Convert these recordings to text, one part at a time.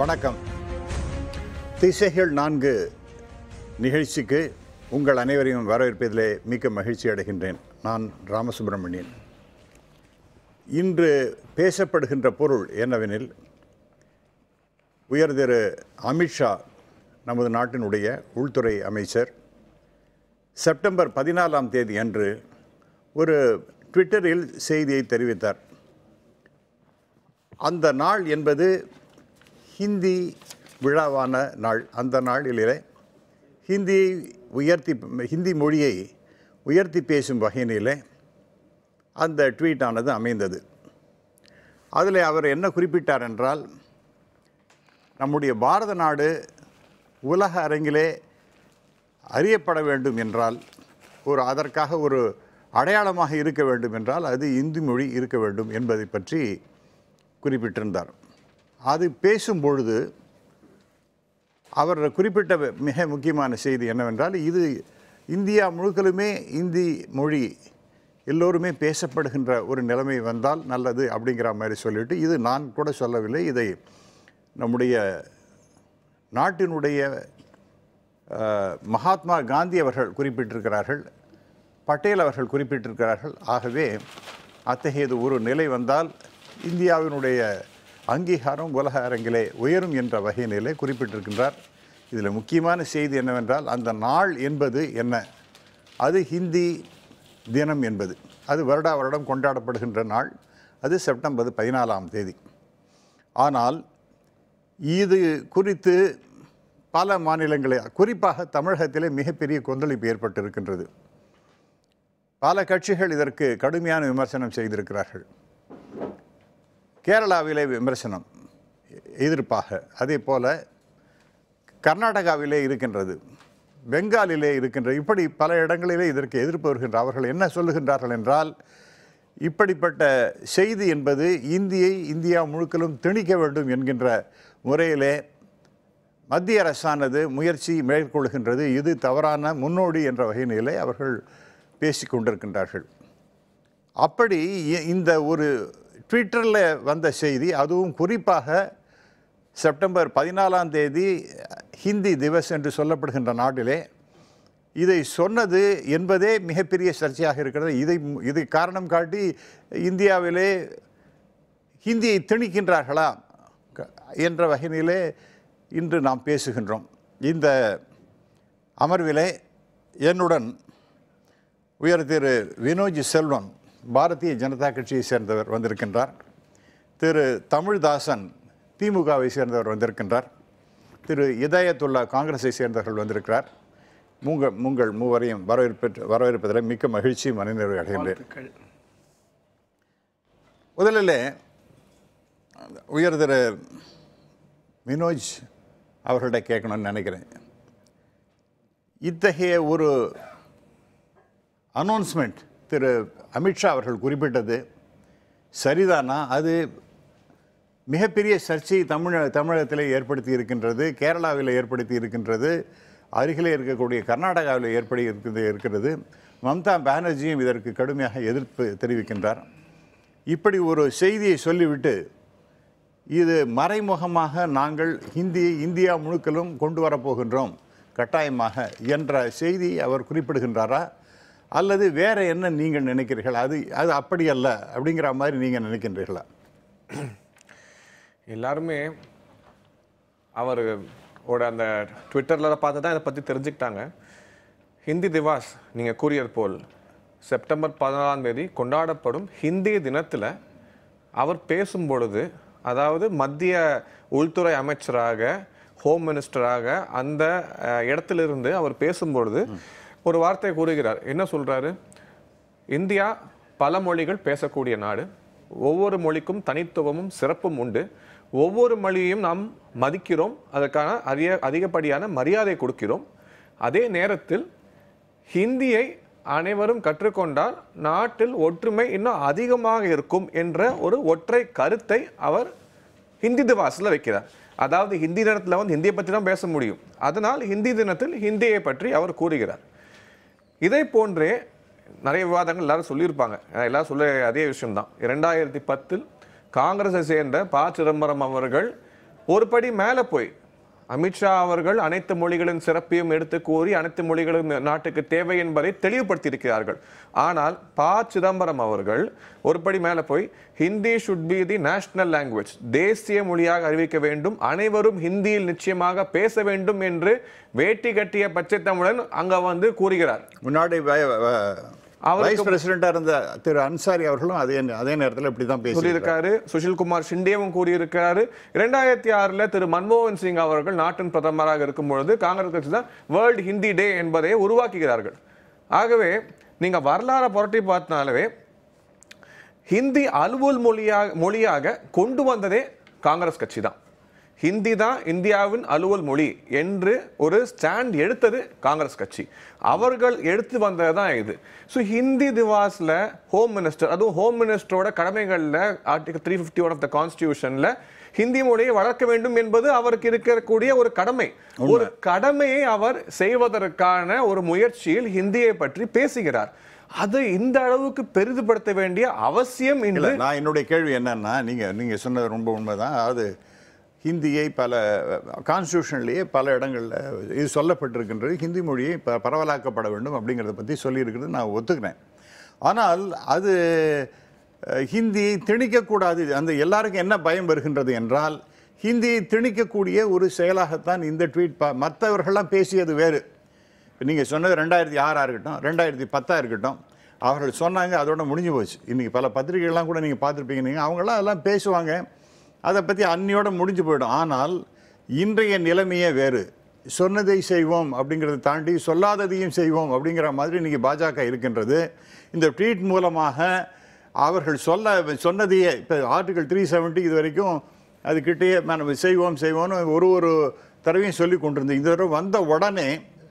வணக்கம் திசைகள் நான்கு நிகழ்ச்சிக்கு உங்கள் அனைவரையும் வரவேற்பதிலே மிக்க மகிழ்ச்சி அடைகின்றேன் நான் ராமசுப்பிரமணியன் இன்று பேசப்படுகின்ற பொருள் என்னவெனில் உயர் திரு அமித்ஷா நமது நாட்டினுடைய உள்துறை அமைச்சர் செப்டம்பர் பதினாலாம் தேதி அன்று ஒரு ட்விட்டரில் செய்தியை தெரிவித்தார் அந்த நாள் என்பது ஹிந்தி விழாவான நாள் அந்த நாளிலே ஹிந்தியை உயர்த்தி ஹிந்தி மொழியை உயர்த்தி பேசும் வகையினிலே அந்த ட்வீட்டானது அமைந்தது அதில் அவர் என்ன குறிப்பிட்டார் என்றால் நம்முடைய பாரத நாடு உலக அரங்கிலே அறியப்பட வேண்டும் என்றால் ஒரு அதற்காக ஒரு அடையாளமாக இருக்க வேண்டும் என்றால் அது இந்தி மொழி இருக்க வேண்டும் என்பதை பற்றி குறிப்பிட்டிருந்தார் அது பேசும் பொழுது அவர் குறிப்பிட்ட மிக முக்கியமான செய்தி என்னவென்றால் இது இந்தியா முழுக்கலுமே இந்தி மொழி எல்லோருமே பேசப்படுகின்ற ஒரு நிலைமை வந்தால் நல்லது அப்படிங்கிற மாதிரி சொல்லிட்டு இது நான் கூட சொல்லவில்லை இதை நம்முடைய நாட்டினுடைய அஹ், மகாத்மா காந்தி அவர்கள் குறிப்பிட்டிருக்கிறார்கள் பட்டேல் அவர்கள் குறிப்பிட்டிருக்கிறார்கள் ஆகவே அத்தகையது ஒரு நிலை வந்தால் இந்தியாவினுடைய அங்கீகாரம் உலக அரங்கிலே உயரும் என்ற வகையினிலே குறிப்பிட்டிருக்கின்றார் இதில் முக்கியமான செய்தி என்னவென்றால் அந்த நாள் என்பது என்ன அது ஹிந்தி தினம் என்பது அது வருடா வருடம் கொண்டாடப்படுகின்ற நாள் அது செப்டம்பர் பதினாலாம் தேதி ஆனால் இது குறித்து பல மாநிலங்களில் குறிப்பாக தமிழகத்திலே மிகப்பெரிய கொந்தளிப்பு ஏற்பட்டிருக்கின்றது பல கட்சிகள் இதற்கு கடுமையான விமர்சனம் செய்திருக்கிறார்கள் கேரளாவிலே விமர்சனம் எதிர்ப்பாக அதே போல கர்நாடகாவிலே இருக்கின்றது பெங்காலிலே இருக்கின்ற இப்படி பல இடங்களிலே இதற்கு எதிர்ப்பு வருகின்ற அவர்கள் என்ன சொல்லுகின்றார்கள் என்றால் இப்படிப்பட்ட செய்தி என்பது இந்தியை இந்தியா முழுக்கலும் திணிக்க வேண்டும் என்கின்ற முறையிலே மத்திய அரசானது முயற்சி மேற்கொள்கின்றது இது தவறான முன்னோடி என்ற வகையிலே அவர்கள் பேசிக் கொண்டிருக்கின்றார்கள் அப்படி இ- இந்த ஒரு ட்விட்டரில் வந்த செய்தி அதுவும் குறிப்பாக செப்டம்பர் பதினாலாம் தேதி ஹிந்தி திவஸ் என்று சொல்லப்படுகின்ற நாட்டிலே இதை சொன்னது என்பதே மிகப்பெரிய சர்ச்சையாக இருக்கிறது இதை இதை காரணம் காட்டி இந்தியாவிலே ஹிந்தியை திணிக்கின்றார்களா க- என்ற வகையிலே இன்று நாம் பேசுகின்றோம் இந்த அமர்விலே என்னுடன் உயர் திரு வினோஜ் செல்வம் பாரதிய ஜனதா கட்சியை சேர்ந்தவர் வந்திருக்கின்றார் திரு தமிழ்தாசன் திமுகவை சேர்ந்தவர் வந்திருக்கின்றார் திரு இதயத்துல்லா காங்கிரஸை சேர்ந்தவர்கள் வந்திருக்கிறார் உங்கள் உங்கள் மூவரையும் வரவேற்பு வரவேற்பதில் மிக்க மகிழ்ச்சி மனநிறைவு அடைகின்றேன் முதலில் உயர் திரு வினோஜ் அவர்கள்ட்ட கேட்கணும்னு நினைக்கிறேன் இத்தகைய ஒரு அனௌன்ஸ்மெண்ட் திரு அமித்ஷா அவர்கள் குறிப்பிட்டது சரிதானா அது மிகப்பெரிய சர்ச்சை தமிழ தமிழகத்தில் ஏற்படுத்தி இருக்கின்றது கேரளாவில் ஏற்படுத்தி இருக்கின்றது அருகிலே இருக்கக்கூடிய கர்நாடகாவில் ஏற்படுத்தி இருக்கிறது இருக்கிறது மம்தா பானர்ஜியும் இதற்கு கடுமையாக எதிர்ப்பு தெரிவிக்கின்றார் இப்படி ஒரு செய்தியை சொல்லிவிட்டு இது மறைமுகமாக நாங்கள் ஹிந்தியை இந்தியா முழுக்கலும் கொண்டு வரப்போகின்றோம் கட்டாயமாக என்ற செய்தி அவர் குறிப்பிடுகின்றாரா அல்லது வேற என்ன நீங்கள் நினைக்கிறீர்கள் அது அது அப்படி அல்ல அப்படிங்கிற மாதிரி நீங்கள் நினைக்கின்றீர்களா எல்லாருமே அவர் ஓட அந்த ட்விட்டரில் பார்த்து தான் இதை பற்றி தெரிஞ்சுக்கிட்டாங்க ஹிந்தி திவாஸ் நீங்கள் கூறியது போல் செப்டம்பர் பதினாலாம் தேதி கொண்டாடப்படும் ஹிந்தி தினத்தில் அவர் பேசும் பொழுது அதாவது மத்திய உள்துறை அமைச்சராக ஹோம் மினிஸ்டராக அந்த அஹ், இடத்திலிருந்து அவர் பேசும்பொழுது ஒரு வார்த்தை கூறுகிறார் என்ன சொல்றாரு இந்தியா பல மொழிகள் பேசக்கூடிய நாடு ஒவ்வொரு மொழிக்கும் தனித்துவமும் சிறப்பும் உண்டு ஒவ்வொரு மொழியையும் நாம் மதிக்கிறோம் அதற்கான அதிக அதிகப்படியான மரியாதை கொடுக்கிறோம் அதே நேரத்தில் ஹிந்தியை அனைவரும் கற்றுக்கொண்டால் நாட்டில் ஒற்றுமை இன்னும் அதிகமாக இருக்கும் என்ற ஒரு ஒற்றை கருத்தை அவர் ஹிந்தி திவாஸில் வைக்கிறார் அதாவது ஹிந்தி தினத்தில் வந்து ஹிந்தியை பற்றி தான் பேச முடியும் அதனால் ஹிந்தி தினத்தில் ஹிந்தியை பற்றி அவர் கூறுகிறார் இதை போன்றே நிறைய விவாதங்கள் எல்லாரும் சொல்லியிருப்பாங்க அஹ் எல்லாரும் சொல்ல அதே விஷயம்தான் இரண்டாயிரத்தி பத்தில் காங்கிரஸை சேர்ந்த ப சிதம்பரம் அவர்கள் ஒரு படி மேல போய் அமித்ஷா அவர்கள் அனைத்து மொழிகளின் சிறப்பையும் எடுத்து கூறி அனைத்து மொழிகளும் நாட்டுக்கு தேவை என்பதை தெளிவுபடுத்தி இருக்கிறார்கள் ஆனால் ப சிதம்பரம் அவர்கள் ஒரு படி மேல போய் Hindi should be the national language தேசிய மொழியாக அறிவிக்க வேண்டும் அனைவரும் ஹிந்தியில் நிச்சயமாக பேச வேண்டும் என்று வேட்டி கட்டிய பச்சை தமிழன் அங்க வந்து கூறுகிறார் முன்னாடி அவருக்கு- வைஸ் பிரசிடென்டா இருந்த திரு அன்சாரி அவர்களும் அதே அதே நேரத்தில் இப்படி தான் பேசி சொல்லியிருக்காரு சுஷில்குமார் ஷிண்டேவும் கூறியிருக்காரு இரண்டாயிரத்தி ஆறுல திரு மன்மோகன் சிங் அவர்கள் நாட்டின் பிரதமராக இருக்கும் பொழுது காங்கிரஸ் கட்சி தான் வேர்ல்டு ஹிந்தி டே என்பதை உருவாக்குகிறார்கள் ஆகவே நீங்க வரலாறை புரட்டி பார்த்தாலே ஹிந்தி அலுவல் மொழியாக மொழியாக கொண்டு வந்ததே காங்கிரஸ் கட்சி தான் ஹிந்தி தான் இந்தியாவின் அலுவல் மொழி என்று ஒரு ஸ்டாண்ட் எடுத்தது காங்கிரஸ் கட்சி அவர்கள் எடுத்து வந்தது தான் இது ஸோ ஹிந்தி திவாஸில் ஹோம் மினிஸ்டர் அதுவும் ஹோம் மினிஸ்டரோட கடமைகளில் article three fifty one of the கான்ஸ்டியூஷனில் ஹிந்தி மொழியை வளர்க்க வேண்டும் என்பது அவருக்கு இருக்கக்கூடிய ஒரு கடமை ஒரு கடமையை அவர் செய்வதற்கான ஒரு முயற்சியில் ஹிந்தியை பற்றி பேசுகிறார் அது இந்த அளவுக்கு பெரிதுபடுத்த வேண்டிய அவசியம் இல்லை இன்று நான் என்னுடைய கேள்வி என்னன்னா நீங்கள் நீங்கள் சொன்னது ரொம்ப உண்மைதான் அதாவது ஹிந்தியை பல கான்ஸ்டியூஷன்லேயே பல இடங்களில் இது சொல்லப்பட்டிருக்கின்றது ஹிந்தி மொழியை ப பரவலாக்கப்பட வேண்டும் அப்படிங்கிறத பற்றி சொல்லியிருக்கிறது நான் ஒத்துக்கிறேன் ஆனால் அது அஹ், ஹிந்தியை திணிக்கக்கூடாது அந்த எல்லாருக்கும் என்ன பயம் வருகின்றது என்றால் ஹிந்தியை திணிக்கக்கூடிய ஒரு செயலாகத்தான் இந்த ட்வீட் ப மற்றவர்கள்லாம் பேசியது வேறு இப்போ நீங்கள் சொன்னது ரெண்டாயிரத்தி ஆறாக இருக்கட்டும் ரெண்டாயிரத்தி பத்தாக இருக்கட்டும் அவர்கள் சொன்னாங்க அதோட முடிஞ்சு போச்சு இன்றைக்கி பல பத்திரிகைகள்லாம் கூட நீங்கள் பார்த்துருப்பீங்க நீங்கள் அவங்களாம் அதெல்லாம் பேசுவாங்க அதை பற்றி அன்னியோட முடிஞ்சு போயிடும் ஆனால் இன்றைய நிலைமையே வேறு சொன்னதை செய்வோம் அப்படிங்கிறத தாண்டி சொல்லாததையும் செய்வோம் அப்படிங்கிற மாதிரி இன்றைக்கி பாஜக இருக்கின்றது இந்த ட்வீட் மூலமாக அவர்கள் சொல்ல சொன்னதையே இப்போ ஆர்டிகல் த்ரீ செவன்ட்டி இது வரைக்கும் அதுக்கிட்டேயே நம்ம செய்வோம் செய்வோம்னு ஒரு ஒரு தடவையும் சொல்லி கொண்டிருந்தோம் இந்த தடவை வந்த உடனே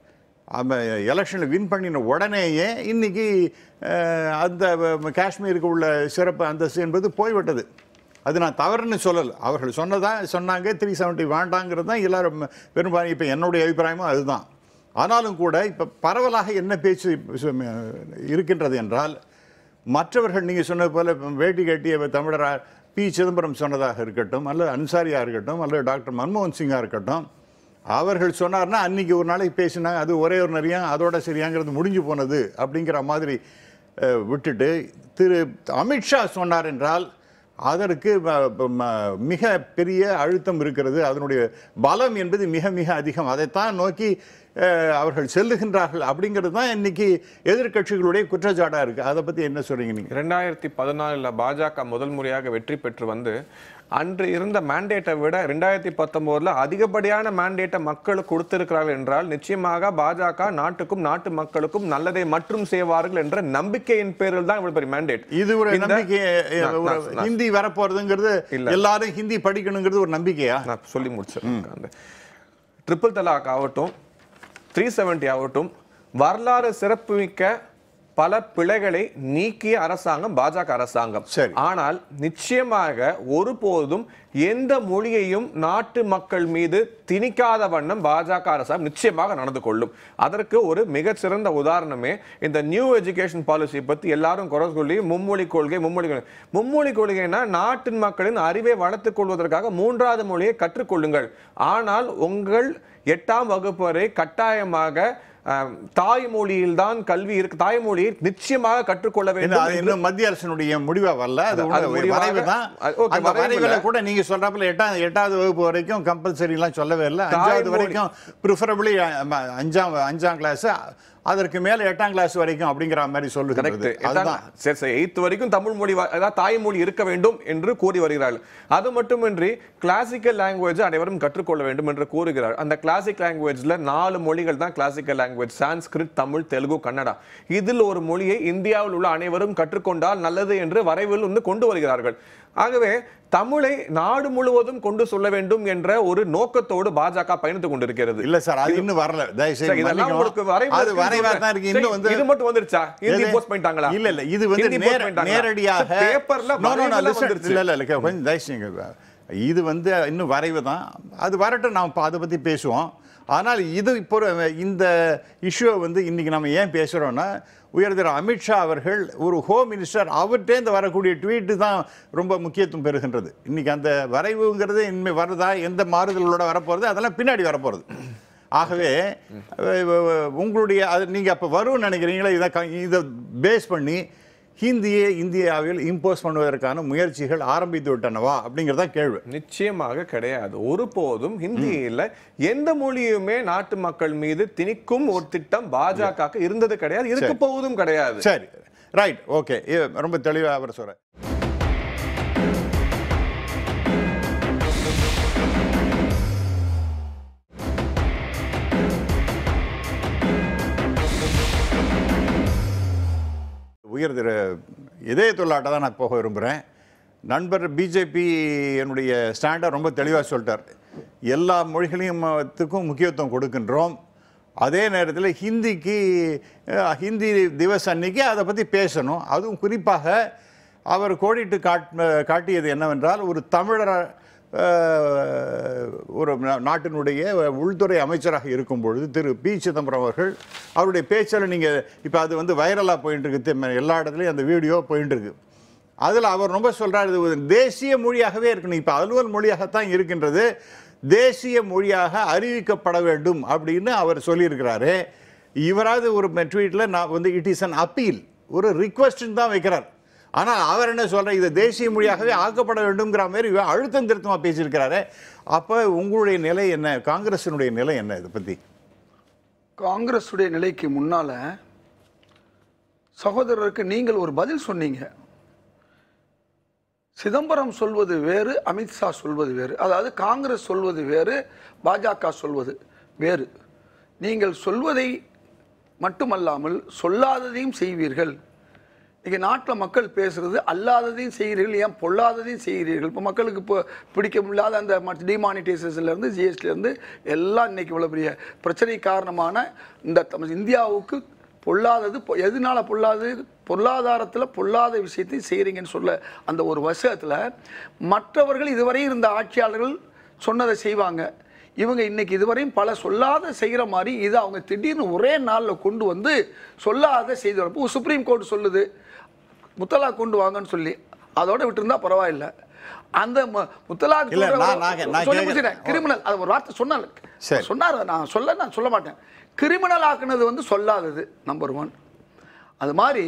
அவன் எலெக்ஷனில் வின் பண்ணின உடனேயே இன்னைக்கு அஹ், அந்த வ- காஷ்மீருக்கு உள்ள சிறப்பு அந்தஸ்து என்பது போய்விட்டது அது நான் தவறுன்னு சொல்லலை அவர்கள் சொன்னதா சொன்னாங்க த்ரீ செவன்ட்டி வேண்டாங்கிறது தான் எல்லாரும் பெரும்பாலும் இப்போ என்னுடைய அபிப்பிராயமும் அதுதான் ஆனாலும் கூட இப்போ பரவலாக என்ன பேச்சு சு- இருக்கின்றது என்றால் மற்றவர்கள் நீங்கள் சொன்னது போல வேட்டி கட்டிய தமிழரா பி சிதம்பரம் சொன்னதாக இருக்கட்டும் அல்லது அன்சாரியா இருக்கட்டும் அல்லது டாக்டர் மன்மோகன் சிங்கா இருக்கட்டும் அவர்கள் சொன்னார்னா அன்னைக்கு ஒரு நாளைக்கு பேசினாங்க அது ஒரே ஒரு நிறையா அதோட சரியாங்கிறது முடிஞ்சு போனது அப்படிங்கிற மாதிரி அஹ், விட்டுட்டு திரு அமித்ஷா சொன்னார் என்றால் அதற்கு ம- ம- மிக பெரிய அழுத்தம் இருக்கிறது அதனுடைய பலம் என்பது மிக மிக அதிகம் அதைத்தான் நோக்கி அஹ், அவர்கள் செல்லுகின்றார்கள் அப்படிங்கிறது தான் இன்னைக்கு எதிர்க்கட்சிகளுடைய குற்றச்சாட்டாக இருக்குது அதை பற்றி என்ன சொல்றீங்க நீங்கள் ரெண்டாயிரத்தி பதினாலில் பாஜக முதல் முறையாக வெற்றி பெற்று வந்து அன்று இருந்த மேண்டேட்டை விட ரெண்டாயிரத்தி பத்தொன்பதுல அதிகப்படியான மேண்டேட்டை மக்களுக்கு கொடுத்திருக்கிறார்கள் என்றால் நிச்சயமாக பாஜக நாட்டுக்கும் நாட்டு மக்களுக்கும் நல்லதை மற்றும் செய்வார்கள் என்ற நம்பிக்கையின் பேரில் தான் இவ்வளவு பெரிய மேண்டேட் இது ஒரு இந்த- நம்பிக்கை நான்- ஒரு நான்- நான் ஹிந்தி வரப்போறதுங்கிறது இல்ல. எல்லாரும் ஹிந்தி படிக்கணுங்கிறது ஒரு நம்பிக்கையா நான் சொல்லி முடிச்சிருக்கேன் அந்த ட்ரிபிள் தலாக் ஆகட்டும் த்ரீ செவன்டி ஆகட்டும் வரலாறு சிறப்புமிக்க பல பிழைகளை நீக்கிய அரசாங்கம் பாஜக அரசாங்கம் சரி. ஆனால் நிச்சயமாக ஒருபோதும் எந்த மொழியையும் நாட்டு மக்கள் மீது திணிக்காத வண்ணம் பாஜக அரசாங்கம் நிச்சயமாக நடந்து கொள்ளும் அதற்கு ஒரு மிகச்சிறந்த உதாரணமே இந்த நியூ எஜுகேஷன் பாலிசி பத்தி எல்லாரும் குறை சொல்லி மும்மொழி கொள்கை மும்மொழி கொள்கை மும்மொழி கொள்கைனா நாட்டின் மக்களின் அறிவை வளர்த்துக் கொள்வதற்காக மூன்றாவது மொழியை கற்றுக்கொள்ளுங்கள் ஆனால் உங்கள் எட்டாம் வகுப்பு வரை கட்டாயமாக அஹ், தாய்மொழியில் தான் கல்வி இருக்கு தாய்மொழியை நிச்சயமாக கற்றுக்கொள்ள என்ன, வேண்டும் அது என்று இன்னும் மத்திய அரசினுடைய முடிவா வரல அது அது- உள்ள அது ஒரு முடிவாக- வரைவு தான் அது okay, அந்த வரைவுல- வரைவுல கூட நீங்க சொல்றாப்புல எட்டாம் எட்டாவது வகுப்பு வரைக்கும் கம்பல்சரி எல்லாம் சொல்லவே இல்லை அஞ்சாவது தாய்மொழி- வரைக்கும் ப்ரிஃபரபிளி அஞ்சாம் அஞ்சாம் கிளாஸ் அதற்கு மேல எட்டாம் கிளாஸ் வரைக்கும் அப்படிங்கிற மாதிரி கரெக்ட் சொல்லுகிறது அதுதான் சரி சரி எயித் வரைக்கும் தமிழ் மொழி வ- அதாவது தாய்மொழி இருக்க வேண்டும் என்று கூறி வருகிறார்கள் அது மட்டுமின்றி கிளாசிக்கல் லாங்குவேஜ் அனைவரும் கற்றுக்கொள்ள வேண்டும் என்று கூறுகிறார் அந்த கிளாசிக் லாங்குவேஜ்ல நாலு மொழிகள் தான் கிளாசிக்கல் லாங்குவேஜ் சான்ஸ்கிரிட் தமிழ் தெலுங்கு கன்னடா இதில் ஒரு மொழியை இந்தியாவில் உள்ள அனைவரும் கற்றுக்கொண்டால் நல்லது என்று வரைவில் வந்து கொண்டு வருகிறார்கள் ஆகவே தமிழை நாடு முழுவதும் கொண்டு சொல்ல வேண்டும் என்ற ஒரு நோக்கத்தோடு பாஜக பயணித்துக் கொண்டிருக்கிறது இல்ல சார் அது இன்னும் வரல தயவு சரி, செய்து இதெல்லாம் உங்களுக்கு மன்னிக்கணும். வரைவு அது இருக்குன்னு வரைவா சொல்றேன். தான் இருக்கு சரி, இன்னும் வந்து இது மட்டும் வந்துருச்சா ஹிந்தி எது? போஸ்ட் பண்ணிட்டாங்களா இல்ல இல்ல இது வந்து ஹிந்தி நேர- post பண்ணிட்டாங்களா? நேரடியாக சரி, பேப்பர்ல No, no, no, வரைவுல listen. வந்துருச்சு. இல்ல இல்ல இல்ல கொஞ்சம் தயவு செய்யுங்க இது வந்து இன்னும் வரைவு தான் அது வரட்டும் நாம் இப்போ அதை பற்றி பேசுவோம் ஆனால் இது இப்போ ஒரு- இந்த இஷ்யூவை வந்து இன்னைக்கு நம்ம ஏன் பேசுகிறோன்னா உயர்திரு அமித்ஷா அவர்கள் ஒரு ஹோம் மினிஸ்டர் அவர்கிட்டேருந்து வரக்கூடிய ட்வீட்டு தான் ரொம்ப முக்கியத்துவம் பெறுகின்றது இன்னைக்கு அந்த வரைவுங்கிறது இனிமேல் வருதா எந்த மாறுதலோட வரப்போகிறது அதெல்லாம் பின்னாடி வரப்போகிறது ஆகவே அஹ், அஹ், உங்களுடைய அது நீங்கள் அப்போ வரும்னு நினைக்கிறீங்களா இதை க- இதை பேஸ் பண்ணி ஹிந்தியை இந்தியாவில் இம்போஸ் பண்ணுவதற்கான முயற்சிகள் ஆரம்பித்து விட்டனவா அப்படிங்கிறதான் கேள்வி நிச்சயமாக கிடையாது ஒருபோதும் ஹிந்தியில எந்த மொழியுமே நாட்டு மக்கள் மீது திணிக்கும் ஒரு திட்டம் பாஜக இருந்தது கிடையாது இருக்க போவதும் கிடையாது சரி ரைட் ஓகே ரொம்ப தெளிவாக அவர் சொல்கிறேன் உயர் திரு இதய தொல்லாட்ட தான் நான் போக விரும்புகிறேன் நண்பர் பிஜேபி என்னுடைய ஸ்டாண்டை ரொம்ப தெளிவாக சொல்லிட்டார் எல்லா மொழிகளையும் முக்கியத்துவம் கொடுக்கின்றோம் அதே நேரத்தில் ஹிந்திக்கு அஹ், ஹிந்தி திவஸ் அன்னைக்கு அதை பற்றி பேசணும் அதுவும் குறிப்பாக அவர் கோடிட்டு காட் காட்டியது என்னவென்றால் ஒரு தமிழர் அஹ், ஒரு நா- நாட்டினுடைய உள்துறை அமைச்சராக இருக்கும் பொழுது திரு பி சிதம்பரம் அவர்கள் அவருடைய பேச்சில் நீங்கள் இப்போ அது வந்து வைரலாக போயிட்டு இருக்கு தெ- எல்லா இடத்துலையும் அந்த வீடியோ போயிட்டு இருக்கு அதில் அவர் ரொம்ப சொல்றாரு இது ஒரு தேசிய மொழியாகவே இருக்கணும் இப்போ அலுவல் மொழியாகத்தான் இருக்கின்றது தேசிய மொழியாக அறிவிக்கப்பட வேண்டும் அப்படின்னு அவர் சொல்லியிருக்கிறாரு இவராவது ஒரு ட்வீட்டில் நான் வந்து இட் இஸ் அன் அப்பீல் ஒரு ரிக்வஸ்ட்னு தான் வைக்கிறார் ஆனால் அவர் என்ன சொல்றார் இது தேசிய மொழியாகவே ஆக்கப்பட வேண்டும்ங்கிற மாதிரி இவர் அழுத்தம் திருத்தமாக பேசியிருக்கிறாரு அப்போ உங்களுடைய நிலை என்ன காங்கிரசினுடைய நிலை என்ன இதை பற்றி காங்கிரஸுடைய நிலைக்கு முன்னால சகோதரருக்கு நீங்கள் ஒரு பதில் சொன்னீங்க சிதம்பரம் சொல்வது வேறு அமித்ஷா சொல்வது வேறு அதாவது காங்கிரஸ் சொல்வது வேறு பாஜக சொல்வது வேறு நீங்கள் சொல்வதை மட்டுமல்லாமல் சொல்லாததையும் செய்வீர்கள் இன்னைக்கு நாட்டில் மக்கள் பேசுறது அல்லாததையும் செய்கிறீர்கள் ஏன் பொல்லாததையும் செய்கிறீர்கள் இப்போ மக்களுக்கு இப்போ பிடிக்க முடியாத அந்த டிமானிட்டைசேஷன்லேருந்து ஜிஎஸ்டிலேருந்து எல்லாம் இன்னைக்கு இவ்வளோ பெரிய பிரச்சனை காரணமான இந்த தம- இந்தியாவுக்கு பொல்லாதது பொ- எதனால பொல்லாது பொருளாதாரத்தில் பொல்லாத விஷயத்தை செய்கிறீங்கன்னு சொல்ல அந்த ஒரு வருஷத்தில் மற்றவர்கள் இதுவரை இருந்த ஆட்சியாளர்கள் சொன்னதை செய்வாங்க இவங்க இன்னைக்கு இதுவரையும் பல சொல்லாத செய்கிற மாதிரி இதை அவங்க திடீர்னு ஒரே நாளில் கொண்டு வந்து சொல்லாத செய்து வரப்போ சுப்ரீம் கோர்ட் சொல்லுது முத்தலா கொண்டு வாங்கன்னு சொல்லி அதோட விட்டுருந்தா பரவாயில்ல அந்த மு- முத்தலாக் இல்ல, சொல்ற- நான்- நான் நான் சொல்லி கேக்குறேன். முடிச்சிட்டேன். கிரிமினல் அது ஒரு வார்த்தை சொன்னால சரி. சொன்னார் நான் சொல்ல நான் சொல்ல மாட்டேன் கிரிமினல் ஆக்குனது வந்து சொல்லாதது நம்பர் ஒன் அது மாதிரி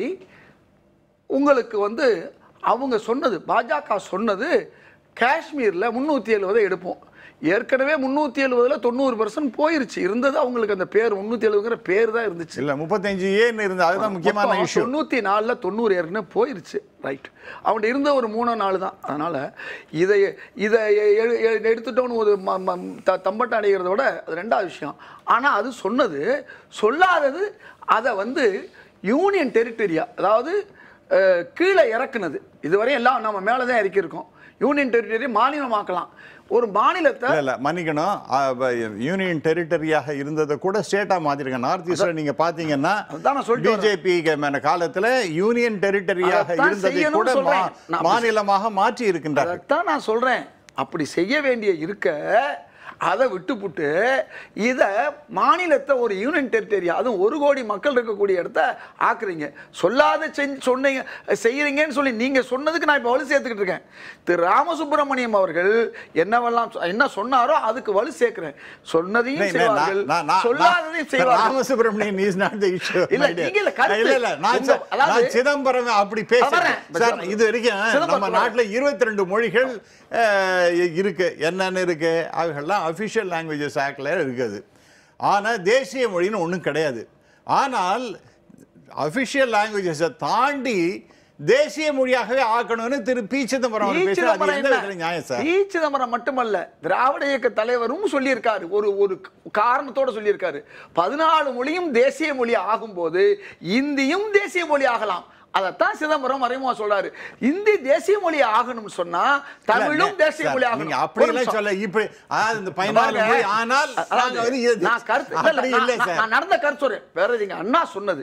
உங்களுக்கு வந்து அவங்க சொன்னது பாஜக சொன்னது காஷ்மீரில் முந்நூற்றி எழுபதை எடுப்போம் ஏற்கனவே முந்நூற்றி எழுபதில் தொண்ணூறு பர்சன்ட் போயிருச்சு இருந்தது அவங்களுக்கு அந்த பேர் முந்நூற்றி எழுபதுங்கிற பேர் தான் இருந்துச்சு இல்லை முப்பத்தஞ்சு ஏன்னு இருந்தது அதுதான் முக்கியமான மொத்தம் இஷ்யூ தொண்ணூத்தி நாலுல தொண்ணூறு ஏற்கனவே போயிருச்சு ரைட் அவன்கிட்ட இருந்த ஒரு மூணு நாள் தான் அதனால இதை இதை எ- எ- எ- எடுத்துட்டோன்னு ஒரு ம- ம- த- தம்பட்டம் அடைகிறத விட அது ரெண்டாவது விஷயம் ஆனா அது சொன்னது சொல்லாதது அதை வந்து யூனியன் டெரிட்டரியா அதாவது அஹ், கீழே இறக்குனது இதுவரை எல்லாம் நம்ம மேலே தான் இறக்கியிருக்கோம் யூனியன் டெரிட்டரி மாநிலமாக்கலாம் ஒரு மாநிலத்தை இல்ல இல்ல மன்னிக்கணும் அ, ப- யூனியன் டெரிட்டரியாக இருந்ததை கூட ஸ்டேட்டா மாத்திருக்க நார்த் ஈஸ்ட்ல நீங்க பாத்தீங்கன்னா அதான் நான் சொல்லிட்டு வரேன். பிஜேபி காலத்துல யூனியன் டெரிட்டரியாக அதைத்தான் இருந்ததை செய்யணும்னு கூட மா- சொல்றேன். நான் அப்படி மாநிலமாக மாற்றி இருக்கின்றார்கள் அதைத்தான் நான் சொல்றேன் அப்படி செய்ய வேண்டிய இருக்க அதை விட்டுப்புட்டு இதை மாநிலத்தை ஒரு யூனியன் டெரிட்டரியா அதுவும் ஒரு கோடி மக்கள் இருக்கக்கூடிய இடத்த ஆக்குறீங்க சொல்லாத செஞ்சு சொன்னீங்க செய்யறீங்கன்னு சொல்லி நீங்க சொன்னதுக்கு நான் இப்போ வலு சேர்த்துக்கிட்டு இருக்கேன் திரு ராமசுப்பிரமணியம் அவர்கள் என்னவெல்லாம் சொ- என்ன சொன்னாரோ அதுக்கு வலு சேர்க்கிறேன் சொன்னதையும் இல்லை, இல்லை, நான்- செய்வார்கள் நான்- நான்- சொல்லாததையும் நான் செய்வார்கள் Ramasubramanian is not the issue, இல்ல, my dear. நீங்க இல்ல, கருத்து. இல்ல, இல்ல, நான் உங்க- ச- அதாவது- நான் சிதம்பரம் அப்படி பேசுறேன் வரேன். சார் இது வரைக்கும் சிதம்பரம் நம்ம வரேன். நாட்டுல 22 மொழிகள் அஹ், இருக்கு என்னென்ன இருக்கு அவைகள்லாம் அஃபிஷியல் லாங்குவேஜஸ் ஆக்ட்ல இருக்குது ஆனா தேசிய மொழின்னு ஒண்ணும் கிடையாது ஆனால் அஃபிஷியல் லாங்குவேஜஸை தாண்டி தேசிய மொழியாகவே ஆக்கணும்னு திரு பி சிதம்பரம் அவர் பி. பேசுறாரு அது சிதம்பரம் எந்த என்ன? விதத்துல நியாயம் சார் பி. சிதம்பரம் மட்டுமல்ல திராவிட இயக்க தலைவரும் சொல்லியிருக்காரு ஒரு ஒரு காரணத்தோட சொல்லியிருக்காரு பதினாலு மொழியும் தேசிய மொழி ஆகும்போது இந்தியும் தேசிய மொழி ஆகலாம் அதைத்தான் சிதம்பரம் மறைமுகமா சொல்றாரு இந்தி தேசிய மொழி ஆகணும்னு சொன்னா தமிழும் இல்ல, தேசிய சார், மொழி நீங்க ஆகணும் அப்படி ஒரு எல்லாம் நிமிஷம். சொல்ல இப்படி அதாவது இந்த பதினாலு பாருங்க, மொழி ஆனால் அதாவது நாங்க வந்து இது- நான் கருத்து இல்ல, இல்ல, அப்படி நான்- இல்லை நான் சார் நான் நடந்த கருத்து சொல்றேன் வேற எங்க அண்ணா சொன்னது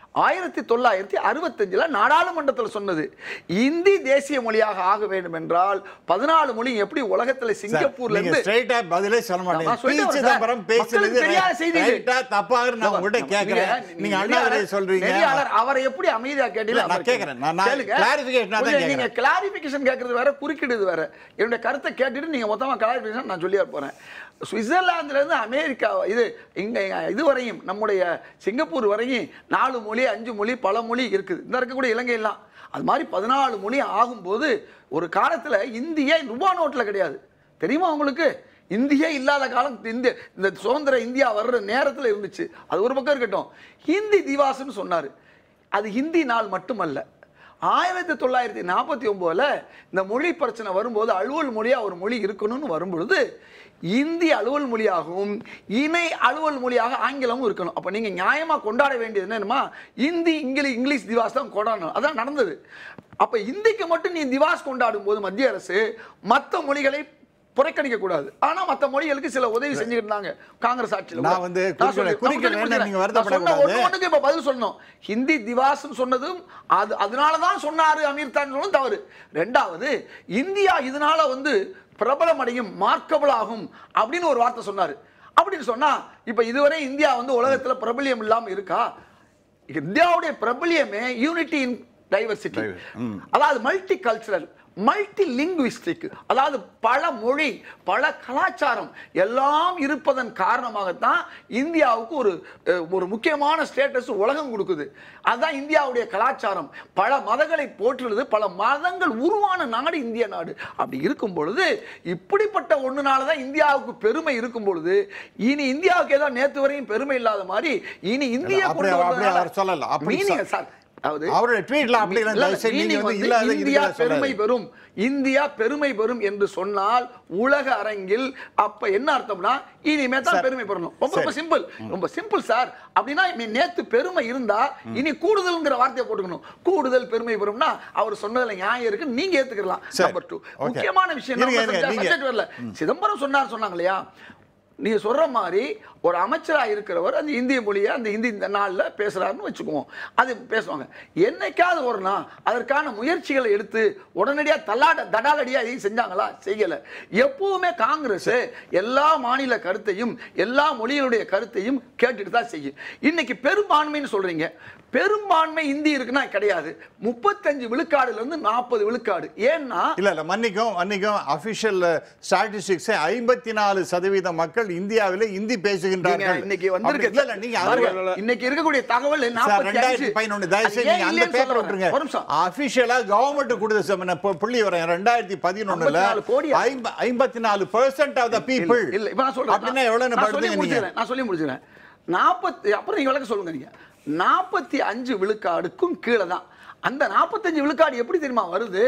ஆயிரத்தி தொள்ளாயிரத்தி அறுபத்தஞ்சுல நாடாளுமன்றத்தில் சொன்னது இந்தி தேசிய மொழியாக ஆக வேண்டும் என்றால் பதினாலு மொழி எப்படி உலகத்துல சிங்கப்பூர்ல நீங்க இருந்து straight ஆ பதிலே சொல்ல மாட்டீங்க. நான் சொல்லிட்டு பி. வரேன் சிதம்பரம் சார். பேசுனது மக்களுக்கு தெரியாத செய்திகள். right ஆ, தப்பான்னு நான் உங்ககிட்ட கேட்கிறேன். நீங்க- நீங்க அண்ணாதுரை நெறியாளர் சொல்றீங்க. நெறியாளர் அவரை எப்படி அமைதியா இல்ல, கேட்டீங்க நான் கேட்கிறேன். நான் நான் clarification ஆ தான் நீங்க கேட்கிறேன். கிளாரிபிகேஷன் கேட்கறது வேற குறுக்கிடுது வேற என்னுடைய கருத்தை கேட்டுட்டு நீங்க மொத்தமா கிளாரிபிகேஷன் நான் சொல்லியா போறேன் சுவிட்சர்லாந்துல இருந்து அமெரிக்கா இது இங்க இதுவரையும் நம்முடைய சிங்கப்பூர் வரையும் நாலு மொழி அஞ்சு மொழி பல மொழி இருக்குது இந்த இருக்கக்கூடிய இலங்கை எல்லாம் அது மாதிரி பதினாலு மொழி ஆகும்போது ஒரு காலத்துல இந்திய ரூபா நோட்ல கிடையாது தெரியுமா உங்களுக்கு இந்தியே இல்லாத காலம் இந்திய இந்த சுதந்திர இந்தியா வர்ற நேரத்தில் இருந்துச்சு அது ஒரு பக்கம் இருக்கட்டும் ஹிந்தி திவாஸ்னு சொன்னார் அது ஹிந்தி நாள் மட்டுமல்ல ஆயிரத்தி தொள்ளாயிரத்தி நாற்பத்தி ஒம்போதில் இந்த மொழி பிரச்சனை வரும்போது அலுவல் மொழியாக ஒரு மொழி இருக்கணும்னு வரும்பொழுது இந்தி அலுவல் மொழியாகவும் இணை அலுவல் மொழியாக ஆங்கிலமும் இருக்கணும் அப்போ நீங்கள் நியாயமாக கொண்டாட வேண்டியது என்னன்னா இந்தி இங்கிலீஷ் இங்கிலீஷ் திவாஸ் தான் கொண்டாடணும் அதான் நடந்தது அப்போ இந்திக்கு மட்டும் நீ திவாஸ் கொண்டாடும் போது மத்திய அரசு மற்ற மொழிகளை புறக்கணிக்க கூடாது ஆனா மத்த மொழிகளுக்கு சில உதவி செஞ்சுட்டு இருந்தாங்க காங்கிரஸ் ஆட்சியில் நான் வந்து குறிக்கல- குறிக்கல, என்ன நீங்க வருத்தப்படக்கூடாது. ஒண்ணு ஒண்ணுக்கு இப்ப பதில் சொல்லணும் ஹிந்தி திவாஸ்னு சொன்னதும் அது அதனால தான் சொன்னாரு அமீர் தான் சொன்னதும் தவறு ரெண்டாவது இந்தியா இதனால வந்து பிரபலம் அடையும் மார்க்கபிள் ஆகும் அப்படின்னு ஒரு வார்த்தை சொன்னாரு அப்படின்னு சொன்னா இப்ப இதுவரை இந்தியா வந்து உலகத்துல பிரபல்யம் இல்லாம இருக்கா இந்தியாவுடைய பிரபல்யமே யூனிட்டி இன் டைவர்சிட்டி அதாவது மல்டி கல்ச்சரல் மல்டி லிங்குவிஸ்டிக் அதாவது பல மொழி பல கலாச்சாரம் எல்லாம் இருப்பதன் காரணமாகத்தான் இந்தியாவுக்கு ஒரு அஹ், ஒரு முக்கியமான ஸ்டேட்டஸ் உலகம் கொடுக்குது அதுதான் இந்தியாவுடைய கலாச்சாரம் பல மதங்களை போற்றுறது பல மதங்கள் உருவான நாடு இந்திய நாடு அப்படி இருக்கும் பொழுது இப்படிப்பட்ட ஒண்ணுனால தான் இந்தியாவுக்கு பெருமை இருக்கும் பொழுது இனி இந்தியாவுக்கு ஏதோ நேத்து வரையும் பெருமை இல்லாத மாதிரி இனி இந்திய அப்படி- கொண்டு அப்படி வந்ததுனால அவர் சொல்லல. அப்படி meaning, சொ- சார் அதாவது அவருடைய ட்வீட்ல அப்படி இல்லை. இல்ல, தயவு செய்து நீங்க meaning வந்து வந்து இல்லாத இந்தியா இருக்கிறத பெருமை சொல்லாதீங்க. பெறும் இந்தியா பெருமை பெறும் என்று சொன்னால் உலக அரங்கில் அப்ப என்ன அர்த்தம்னா இனிமே தான் சார், பெருமை பெறணும் ரொம்ப ரொம்ப சரி. சிம்பிள் ரொம்ப சிம்பிள் சார் அப்படின்னா நீ நேத்து பெருமை இருந்தா இனி கூடுதல்ங்கிற வார்த்தையை போட்டுக்கணும் கூடுதல் பெருமை பெறும்னா அவர் சொன்னதுல நியாயம் இருக்கு நீங்க ஏத்துக்கலாம் சரி. Number two Okay. முக்கியமான விஷயம் இருங்க, நம்ம இருங்க, subject- நீங்க- subject வரல சிதம்பரம் சொன்னார் சொன்னாங்க இல்லையா நீங்க சொல்ற மாதிரி ஒரு அமைச்சரா இருக்கிறவர் அந்த இந்திய மொழியை அந்த இந்தி இந்த நாள்ல பேசுறாருன்னு வச்சுக்குவோம் அது பேசுவாங்க என்னைக்காவது ஒரு நாள் அதற்கான முயற்சிகளை எடுத்து உடனடியா தள்ளாட தடாலடியா எதையும் செஞ்சாங்களா செய்யல எப்பவுமே காங்கிரஸ் எல்லா மாநில கருத்தையும் எல்லா மொழிகளுடைய கருத்தையும் கேட்டுட்டு தான் செய்யும் இன்னைக்கு பெரும்பான்மைன்னு சொல்றீங்க பெரும்பான்மை இந்தி இருக்குன்னா கிடையாது முப்பத்தஞ்சு விழுக்காடுல இருந்து நாற்பது விழுக்காடு ஏன்னா இல்ல இல்ல மன்னிக்கும் மன்னிக்கும் அபிஷியல் ஸ்டாட்டிஸ்டிக்ஸ் ஐம்பத்தி நாலு சதவீத மக்கள் இந்தியாவிலே இந்தி நீங்க பேசுகின்றார்கள் இன்னைக்கு அப்படி- வந்திருக்க இல்ல, இல்ல, நீங்க பாருங்க, அது- இன்னைக்கு இருக்கக்கூடிய தகவல் சார், 45 ரெண்டாயிரத்தி பதினொன்னு, தயவு செய்து அது நீங்க ஏன் அந்த இல்லைன்னு paper சொல்ல விட்டுருங்க. வரேன். ஒரு நிமிஷம். Official ஆ government கொடுத்த ச- என்ன பு- புள்ளி விவரம் ரெண்டாயிரத்தி பதினொன்னுல 54 கோடியா? ஐம்ப- ஐம்பத்தி நாலு பெர்சென்ட் ஆஃப் த பீப்புள் இல்ல, இல்ல இப்ப நான் சொல்றேன் அப்படின்னா நான் எவ்வளவு நான் சொல்லி படுத்துங்க நீங்க முடிச்சிடுறேன் நான் சொல்லி முடிச்சிடுறேன் நாற்பத்தி அப்புறம் நீங்க விளக்க சொல்லுங்க நீங்க நாற்பத்தி அஞ்சு விழுக்காடுக்கும் கீழே தான் அந்த நாற்பத்தஞ்சு விழுக்காடு எப்படி தெரியுமா வருது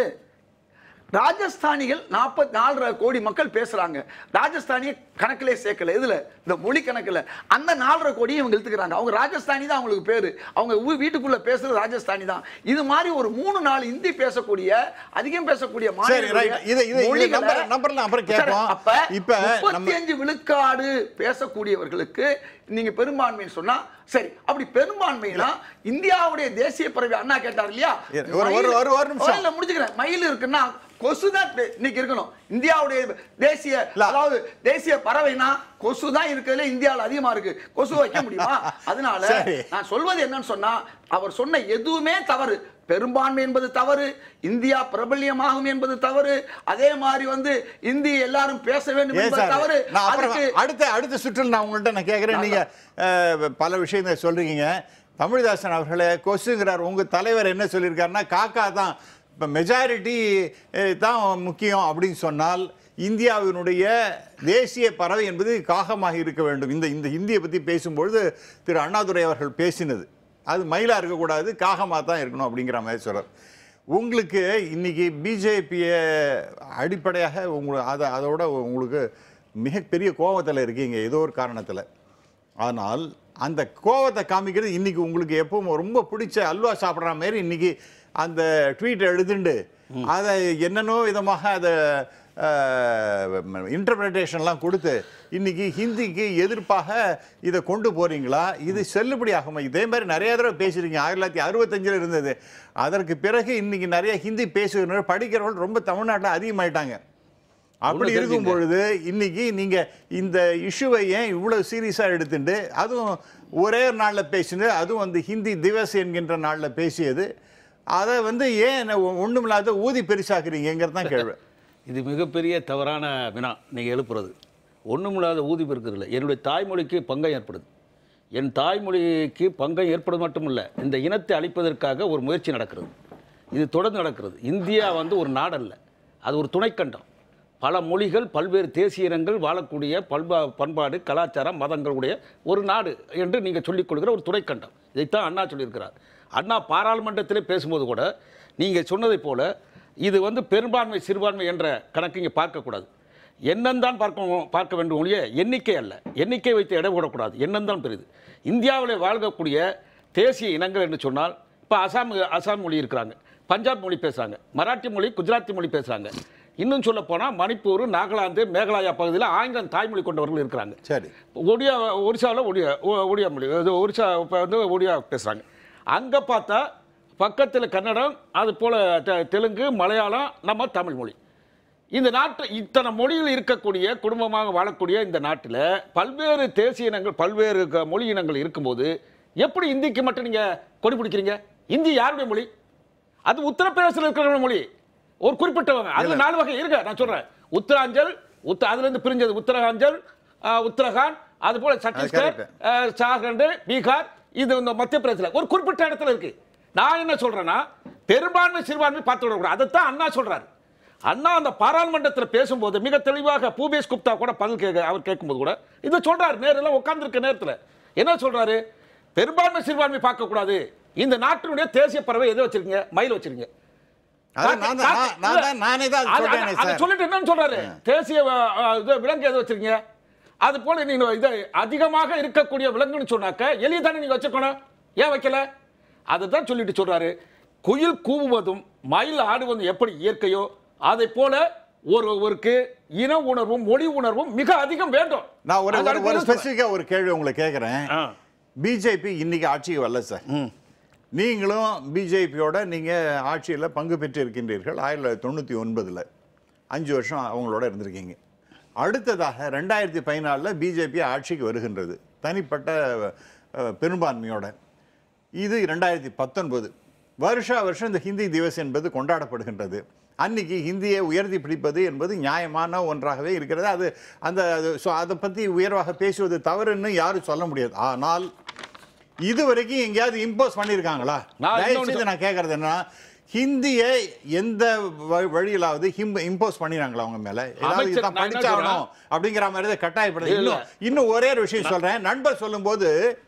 ராஜஸ்தானிகள் நாற்பத்தி நாலரை கோடி மக்கள் பேசுறாங்க ராஜஸ்தானிய கணக்கிலே சேர்க்கல இதுல இந்த மொழி கணக்குல அந்த நாலரை கோடியை இவங்க இழுத்துக்கிறாங்க அவங்க ராஜஸ்தானி தான் அவங்களுக்கு பேரு அவங்க ஊ- வீட்டுக்குள்ள பேசுறது ராஜஸ்தானி தான் இது மாதிரி ஒரு மூணு நாலு இந்தி பேசக்கூடிய அதிகம் பேசக்கூடிய சரி, மாநிலங்களுடைய right. இது- இது- இது மொழிகளை- number- numberலாம் அப்புறம் சரி, கேட்போம். அப்ப இப்ப நம்ம- முப்பத்தி அஞ்சு விழுக்காடு பேசக்கூடியவர்களுக்கு நீங்க பெரும்பான்மைன்னு சொன்னா சரி அப்படி பெரும்பான்மைனா இந்தியாவுடைய தேசிய பறவை அண்ணா கேட்டார் இல்லையா இரு, ஒரு- ஒரு- ஒரு- ஒரு நிமிஷம். இல்ல முடிச்சுக்கிறேன் மயில் இருக்குன்னா கொசு தான் பெ- இன்னைக்கு இருக்கணும் இந்தியாவுடைய தேசிய இல்ல. அதாவது தேசிய பறவைனா கொசு தான் இருக்கிறதுல இந்தியாவில் அதிகமா இருக்கு கொசு வைக்க முடியுமா அதனால சரி. நான் சொல்வது என்னன்னு சொன்னா அவர் சொன்ன எதுவுமே தவறு பெரும்பான்மை என்பது தவறு இந்தியா பிரபல்யமாகும் என்பது தவறு அதே மாதிரி வந்து இந்தி எல்லாரும் பேச வேண்டும் ஏன் என்பது சார் தவறு நான் அப்புறம் அதுக்கு அடுத்த அடுத்த சுற்றில் நான் உங்கள்கிட்ட நான் கேட்குறேன் நீங்க அஹ், பல விஷயங்களை சொல்றீங்க தமிழ்தாசன் அவர்களே கொசுங்கிறார் உங்க தலைவர் என்ன சொல்லியிருக்காருன்னா காக்கா தான் இப்போ மெஜாரிட்டி தான் முக்கியம் அப்படின்னு சொன்னால் இந்தியாவினுடைய தேசிய பறவை என்பது காகமாக இருக்க வேண்டும் இந்த இந்த இந்தியை பற்றி பேசும்பொழுது திரு அண்ணாதுரை அவர்கள் பேசினது அது மயிலா இருக்கக்கூடாது காகமாக தான் இருக்கணும் அப்படிங்கிற மாதிரி சொல்றார் உங்களுக்கு இன்னைக்கு பிஜேபியை அடிப்படையாக உங்களுக்கு அதை அதோட உங்களுக்கு மிகப்பெரிய கோபத்தில் இருக்கீங்க ஏதோ ஒரு காரணத்தில் ஆனால் அந்த கோவத்தை காமிக்கிறது இன்னைக்கு உங்களுக்கு எப்பவும் ரொம்ப பிடிச்ச அல்வா சாப்பிட்ற மாதிரி இன்னைக்கு அந்த ட்வீட் எழுதுண்டு அதை என்னென்னோ விதமாக அதை இன்டர்பிரிட்டேஷன்லாம் கொடுத்து இன்னைக்கு ஹிந்திக்கு எதிர்ப்பாக இதை கொண்டு போறீங்களா இது செல்லுபடியாகுமா இதே மாதிரி நிறைய தடவை பேசுறீங்க ஆயிரத்தி தொள்ளாயிரத்தி அறுபத்தஞ்சில் இருந்தது அதற்கு பிறகு இன்னைக்கு நிறைய ஹிந்தி பேசுகிறவங்க படிக்கிறவர்கள் ரொம்ப தமிழ்நாட்டில் அதிகமாயிட்டாங்க அப்படி ஒண்ணு இருக்கும் பொழுது இன்னைக்கு நீங்க இந்த இஷ்யூவை ஏன் இவ்வளவு சீரியஸா எடுத்துட்டு அதுவும் ஒரே ஒரு நாள்ல பேசினது அதுவும் வந்து ஹிந்தி திவஸ் என்கின்ற நாள்ல பேசியது அதை வந்து ஏன் ஒண்ணுமில்லாத ஊதி பெருசாக்குறீங்கிறது தான் கேள்வி இது மிகப்பெரிய தவறான வினா நீங்கள் எழுப்புறது ஒன்றுமில்லாத ஊதி பெருக்கிறதில்ல என்னுடைய தாய்மொழிக்கு பங்கம் ஏற்படுது என் தாய்மொழிக்கு பங்கம் ஏற்படுவது மட்டுமில்லை இந்த இனத்தை அழிப்பதற்காக ஒரு முயற்சி நடக்கிறது இது தொடர்ந்து நடக்கிறது இந்தியா வந்து ஒரு நாடல்ல அது ஒரு துணைக்கண்டம் பல மொழிகள் பல்வேறு தேசிய இனங்கள் வாழக்கூடிய பல்பா பண்பாடு கலாச்சாரம் மதங்களுடைய ஒரு நாடு என்று நீங்கள் சொல்லிக் கொள்கிற ஒரு துணைக்கண்டம் இதைத்தான் அண்ணா சொல்லியிருக்கிறார் அண்ணா பாராளுமன்றத்திலே பேசும்போது கூட நீங்கள் சொன்னதைப் போல இது வந்து பெரும்பான்மை சிறுபான்மை என்ற கணக்கு இங்கே பார்க்கக்கூடாது எண்ணந்தான் பார்க்க பார்க்க வேண்டும் ஒழிய எண்ணிக்கை அல்ல எண்ணிக்கை வைத்து எடை போடக்கூடாது எண்ணந்தான் பெரிது இந்தியாவில் வாழ்க்கக்கூடிய தேசிய இனங்கள் என்று சொன்னால் இப்போ அசாம் அசாம் மொழி இருக்கிறாங்க பஞ்சாப் மொழி பேசுகிறாங்க மராட்டி மொழி குஜராத்தி மொழி பேசுகிறாங்க இன்னும் சொல்ல போனால் மணிப்பூர் நாகாலாந்து மேகாலயா பகுதியில் ஆங்கிலம் தாய்மொழி கொண்டவர்கள் இருக்கிறாங்க சரி ஒடியா ஒரிசாவில் ஒடியா ஒ- ஒடியா மொழி இது ஒரிசா இப்போ வந்து ஒடியா பேசுகிறாங்க அங்கே பார்த்தா பக்கத்தில் கன்னடம் அது போல் தெ- தெலுங்கு மலையாளம் நம்ம தமிழ் மொழி இந்த நாட்டு இத்தனை மொழிகள் இருக்கக்கூடிய குடும்பமாக வாழக்கூடிய இந்த நாட்டில் பல்வேறு தேசிய இனங்கள் பல்வேறு க- மொழி இனங்கள் இருக்கும்போது எப்படி இந்திக்கு மட்டும் நீங்கள் கொடி பிடிக்கிறீங்க இந்தி யாருடைய மொழி அது உத்தரப்பிரதேசத்தில் இருக்கிற மொழி ஒரு குறிப்பிட்டவங்க அதுல நாலு வகை இருக்க நான் சொல்றேன் உத்தராஞ்சல் உத்த அதுல இருந்து பிரிஞ்சது உத்தராஞ்சல் ஆஹ், உத்தரகாண்ட் அது போல சத்தீஸ்கர் correct. ஆஹ், ஜார்க்கண்ட் பீகார் இது இந்த மத்திய பிரதேசத்தில் ஒரு குறிப்பிட்ட இடத்துல இருக்கு நான் என்ன சொல்றேன்னா பெரும்பான்மை சிறுபான்மை பார்த்து விடக்கூடாது அதைத்தான் அண்ணா சொல்றாரு அண்ணா அந்த பாராளுமன்றத்தில் பேசும்போது மிக தெளிவாக பூபேஷ் குப்தா கூட பதில் கேட்க அவர் கேட்கும்போது கூட இதை சொல்றாரு நேரில் உட்கார்ந்திருக்க நேரத்தில் என்ன சொல்றாரு பெரும்பான்மை சிறுபான்மை பார்க்கக்கூடாது இந்த நாட்டினுடைய தேசிய பறவை எதை வச்சிருக்கீங்க மயில் வச்சிருக்கீங்க அது நான் தான் நான் நான் தான் நானே தான் அது அது- சொல்றேனே அது- அதை சார் சொல்லிட்டு என்னன்னு சொல்றாரு தேசிய அஹ், அஹ், இது விலங்கு எது வச்சிருக்கீங்க அது போல நீங்க இது அதிகமாக இருக்கக்கூடிய விலங்குன்னு சொன்னாக்க எலி தானே நீங்க வச்சுக்கணும் ஏன் வைக்கல அதுதான் சொல்லிட்டு சொல்றாரு குயில் கூவுவதும் மயில் ஆடுவதும் எப்படி இயற்கையோ அதை போல ஒருவருக்கு இன உணர்வும் மொழி உணர்வும் மிக அதிகம் வேண்டும் நான் ஒரு அது ஒரு- அடுத்து ஒரு என்ன சொல்றேன்? ஸ்பெசிஃபிக்கா ஒரு கேள்வி உங்களை கேட்குறேன் ஆ. பிஜேபி இன்னைக்கு ஆட்சிக்கு வரல சார் நீங்களும் பிஜேபியோட நீங்க ஆட்சியில பங்கு பெற்று இருக்கின்றீர்கள் ஆயிரத்தி தொள்ளாயிரத்தி தொண்ணூற்றி ஒன்பதுல அஞ்சு வருஷம் அவங்களோட இருந்திருக்கீங்க அடுத்ததாக ரெண்டாயிரத்தி பதினாலில் பிஜேபி ஆட்சிக்கு வருகின்றது தனிப்பட்ட அஹ், பெரும்பான்மையோட இது ரெண்டாயிரத்தி பத்தொன்பது வருஷா வருஷம் இந்த ஹிந்தி திவஸ் என்பது கொண்டாடப்படுகின்றது அன்னைக்கு ஹிந்தியை உயர்த்தி பிடிப்பது என்பது நியாயமான ஒன்றாகவே இருக்கிறது அது அந்த அது- so அதை பற்றி உயர்வாக பேசுவது தவறுன்னு யாரும் சொல்ல முடியாது ஆனால் இது வரைக்கும் எங்கேயாவது இம்போஸ் பண்ணியிருக்காங்களா நான் தயவு இன்னொன்னு செய்து நான் கேட்கறது என்ன ஹிந்தியை எந்த வ- வழியிலாவது இம்போஸ் பண்ணினாங்களா அவங்க மேல ஏதாவது அமைச்சர், இதான் நான் என்ன படிச்சாகணும் அப்படிங்கிற மாதிரி தான் கட்டாயப்படுது இல்ல. இன்னும் இன்னும் ஒரே ஒரு விஷயம் சொல்றேன் நண்பர் சொல்லும்போது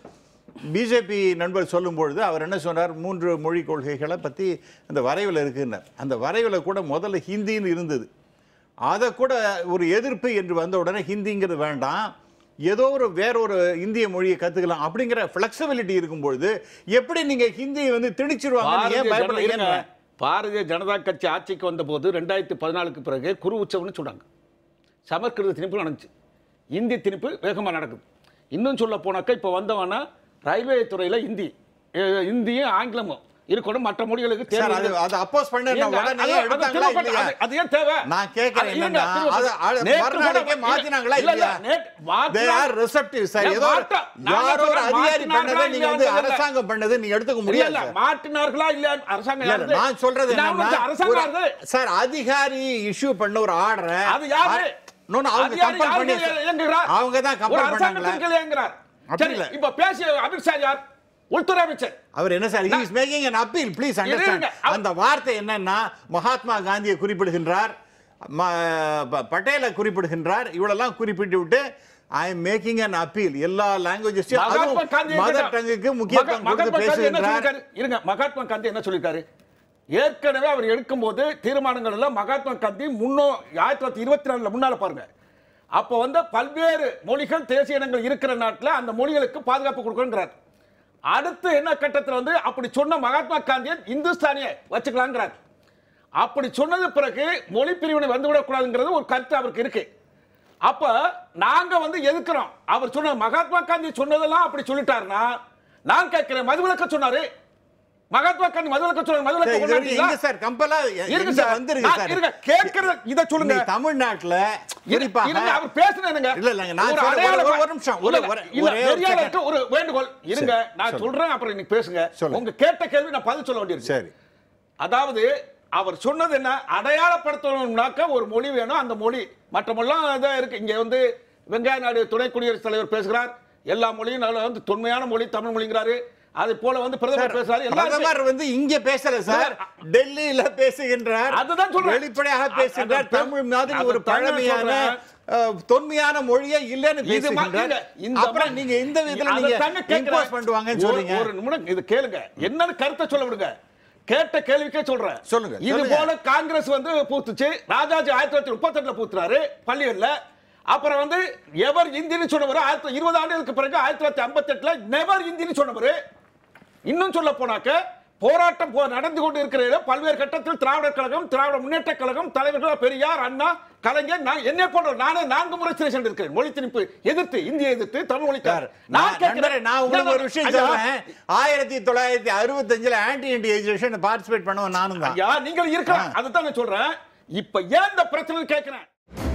பிஜேபி நண்பர் சொல்லும்பொழுது அவர் என்ன சொன்னார் மூன்று மொழி கொள்கைகளை பற்றி அந்த வரைவில் இருக்குன்னார் அந்த வரைவில் கூட முதல்ல ஹிந்தின்னு இருந்தது அதை கூட ஒரு எதிர்ப்பு என்று வந்த உடனே ஹிந்திங்கிறது வேண்டாம் ஏதோ ஒரு வேற ஒரு இந்திய மொழியை கற்றுக்கலாம் அப்படிங்கிற ஃப்ளெக்சிபிலிட்டி இருக்கும்பொழுது எப்படி நீங்கள் ஹிந்தியை வந்து திணிச்சிருவாங்க பாரதிய ஏன் ஜனதா பயப்படுறீங்க இருங்க. பாரதிய ஜனதா கட்சி ஆட்சிக்கு வந்த போது ரெண்டாயிரத்தி பதினாலுக்கு பிறகு குரு உற்சவம்னு சொன்னாங்க சமஸ்கிருத திணிப்பு நடந்துச்சு இந்தி திணிப்பு வேகமாக நடக்குது இன்னும் சொல்ல போனாக்கா இப்போ வந்தவனா ரயில்வே துறையில் இந்தி அஹ் இந்தியும் ஆங்கிலமும் இருக்கணும் மற்ற மொழிகளுக்கு சார் தேர்வு அது இருக்கு. அதை அப்போஸ் பண்ண ஏங்க, உடனே அது- அது எடுத்தாங்களா திரும்ப இல்லையா அது- அது ஏன் தேவை? நான் கேட்கிறேன் அது இருங்க, என்னன்னா, திரும்ப அது- அது நேற்று மறுநாளைக்கே கூட- மாத்தினாங்களா இல்ல, இல்ல, இல்லையா? நேற்று They மாத்தினா- are receptive, sir. ஏன் ஏதோ ஒரு- மாற்ற- நான் என்ன யாரோ ஒரு சொல்றேன், அதிகாரி மாற்றினார்களா பண்ணதை நீங்க வந்து இல்லையான்னு தெரியல. அரசாங்கம் பண்ணது நீங்க எடுத்துக்க இல்ல, முடியாது இல்ல, சார். மாற்றினார்களா இல்லையா அரசாங்கம் இல்ல, யாருது? நான் சொல்றது நான் என்னன்னா, வந்து அரசாங்கம் ஒரு- யாருது? சார் அதிகாரி இஷ்யூ பண்ண ஒரு ஆர்டரை அது யாரு? அவங்க அது யாரு- கம்பல் யாரு பண்ணி கீழே இயங்குகிறார்? அவங்க தான் ஒரு கம்பல் பண்ணாங்களா அரசாங்கத்தின் கீழே இயங்குகிறார். அப்படி சரி, இல்ல. இப்ப பேசிய அமித்ஷா யார் உள்துறை அமைச்சர் அவர் என்ன sir is making an appeal please understand இருங்க. அவ- அந்த வார்த்தை என்னன்னா மகாத்மா காந்தியை குறிப்பிடுகின்றார் ம- ப- பட்டேலை குறிப்பிடுகின்றார் இவ்வளெல்லாம் குறிப்பிட்டு விட்டு I am making an appeal எல்லா லாங்குவேஜஸையும் மகாத்மா அதுவும் காந்தி மதர் என்ன- டங்குக்கு மகா- முக்கியத்துவம் மகாத்மா கொடுத்து காந்தி என்ன பேசுகின்றார் சொல்லிருக்காரு? இருங்க மகாத்மா காந்தி என்ன சொல்லியிருக்காரு ஏற்கனவே அவர் எடுக்கும்போது தீர்மானங்கள் எல்லாம் மகாத்மா காந்தி முன்னோ ஆயிரத்தி தொள்ளாயிரத்தி இருபத்தி நாலுல முன்னால பாருங்க அப்போ வந்து பல்வேறு மொழிகள் தேசிய இனங்கள் இருக்கிற நாட்டில் அந்த மொழிகளுக்கு பாதுகாப்பு கொடுக்கணுங்கிறார் அடுத்து என்ன கட்டத்தில் வந்து அப்படி சொன்ன மகாத்மா காந்தியை இந்துஸ்தானியை வச்சுக்கலாங்கிறார் அப்படி சொன்னது பிறகு மொழி பிரிவினை வந்துவிடக்கூடாதுங்கிறது ஒரு கருத்து அவருக்கு இருக்கு அப்ப நாங்க வந்து எதுக்குறோம் அவர் சொன்ன மகாத்மா காந்தி சொன்னதெல்லாம் அப்படி சொல்லிட்டாருன்னா நான் கேட்கிறேன் மதுவிலக்க சொன்னாரு மகாத்மா காந்தி மதுவிலக்க சொன்னாரு மதுவிலக்க சார், இது வரைக்கும் கொண்டாந்தீங்களா? எங்க சார் கம்பலா இருங்க எங்க சார் வந்திருக்கு நான் சார் இருங்க கேட்கறது இத சொல்லுங்க இன்னைக்கு தமிழ்நாட்டுல இரு- குறிப்பாக இருங்க, அவர் பேசுனேனுங்க. இல்ல, இல்லங்க, நான் ஒரு சொல்றேன், ஒரு- அடையாள ஒரு- பா- ஒரு நிமிஷம், இல்ல, ஒரு- ஒரு- இல்ல, ஒரே ஒரு நெறியாளருக்கு second. ஒரு வேண்டுகோள் இருங்க சரி, நான் சொல்லுங்க. சொல்றேன் அப்புறம் நீங்க பேசுங்க சொல்லுங்க. உங்க கேட்ட கேள்வி நான் பதில் சொல்ல வேண்டியிருக்கு சரி அதாவது அவர் சொன்னது என்ன அடையாளப்படுத்தணும்னாக்க ஒரு மொழி வேணும் அந்த மொழி மற்ற மொழிலாம் இதான் இருக்கு இங்க வந்து வெங்காய நாடு துணை குடியரசுத் தலைவர் பேசுகிறார் எல்லா மொழியும் நல்ல வந்து தொன்மையான மொழி தமிழ் மொழிங்கிறாரு அது போல வந்து பிரதமர் பேசுறாரு எல்லாரும் பிரதமர் வந்து இங்க பேசல சார் டெல்லியில பேசுகின்றார் அதுதான் சொல்றேன். வெளிப்படையாக அ- பேசுகின்றார் அதான் தமிழ் மாதிரி அதான் ஒரு தான் நான் பழமையான சொல்றேன். அஹ், தொன்மையான மொழியே இல்லைன்னு இது மா- பேசுகின்றார் இல்ல, இந்த அப்புறம் மா- நீங்க இந்த விதத்துல அதை நீங்க தாங்க கேட்கிறேன். இம்போஸ் பண்ணுவாங்கன்னு ஒரு- சொல்றீங்க ஒரு நிமிடம் இது கேளுங்க என்னன்னு கருத்தை சொல்ல விடுங்க கேட்ட கேள்விக்கே சொல்றேன் சொல்லுங்க, இது சொல்லுங்க. போல காங்கிரஸ் வந்து பூத்துச்சு ராஜாஜி ஆயிரத்தி தொள்ளாயிரத்தி முப்பத்தி எட்டுல பூத்துறாரு பள்ளிகள்ல அப்புறம் வந்து எவர் இந்தின்னு சொன்னவர் ஆயிரத்தி இருபது ஆண்டுகளுக்கு பிறகு ஆயிரத்தி தொள்ளாயிரத்தி ஐம்பத்தி எட்டுல நெவர் இந்தின்னு சொன்னவர் இன்னும் சொல்ல போனாக்க போராட்டம் போ- நடந்து கொண்டு இருக்கிற இடம் பல்வேறு கட்டத்தில் திராவிடர் கழகம் திராவிட முன்னேற்ற கழகம் தலைவர்கள் பெரியார் அண்ணா கலைஞர் நான் என்னை போன்ற நானே நான்கு முறை சிறை சென்றிருக்கிறேன் மொழி திணிப்பு எதிர்த்து இந்திய எதிர்த்து தமிழ் மொழிக்கார் நான் நண்பரே, நான் உங்களுக்கு ஒரு விஷயம் சொல்றேன் ஆயிரத்தி தொள்ளாயிரத்தி அறுபத்தஞ்சுல ஆன்டி இண்டியேஷன் பார்ட்டிசிபேட் பண்ணுவோம் நானும் தான் ஐயா நீங்கள் இருக்கலாம் அதுதான் நான் சொல்றேன் இப்ப ஏன் இந்த பிரச்சனை கேட்கிறேன்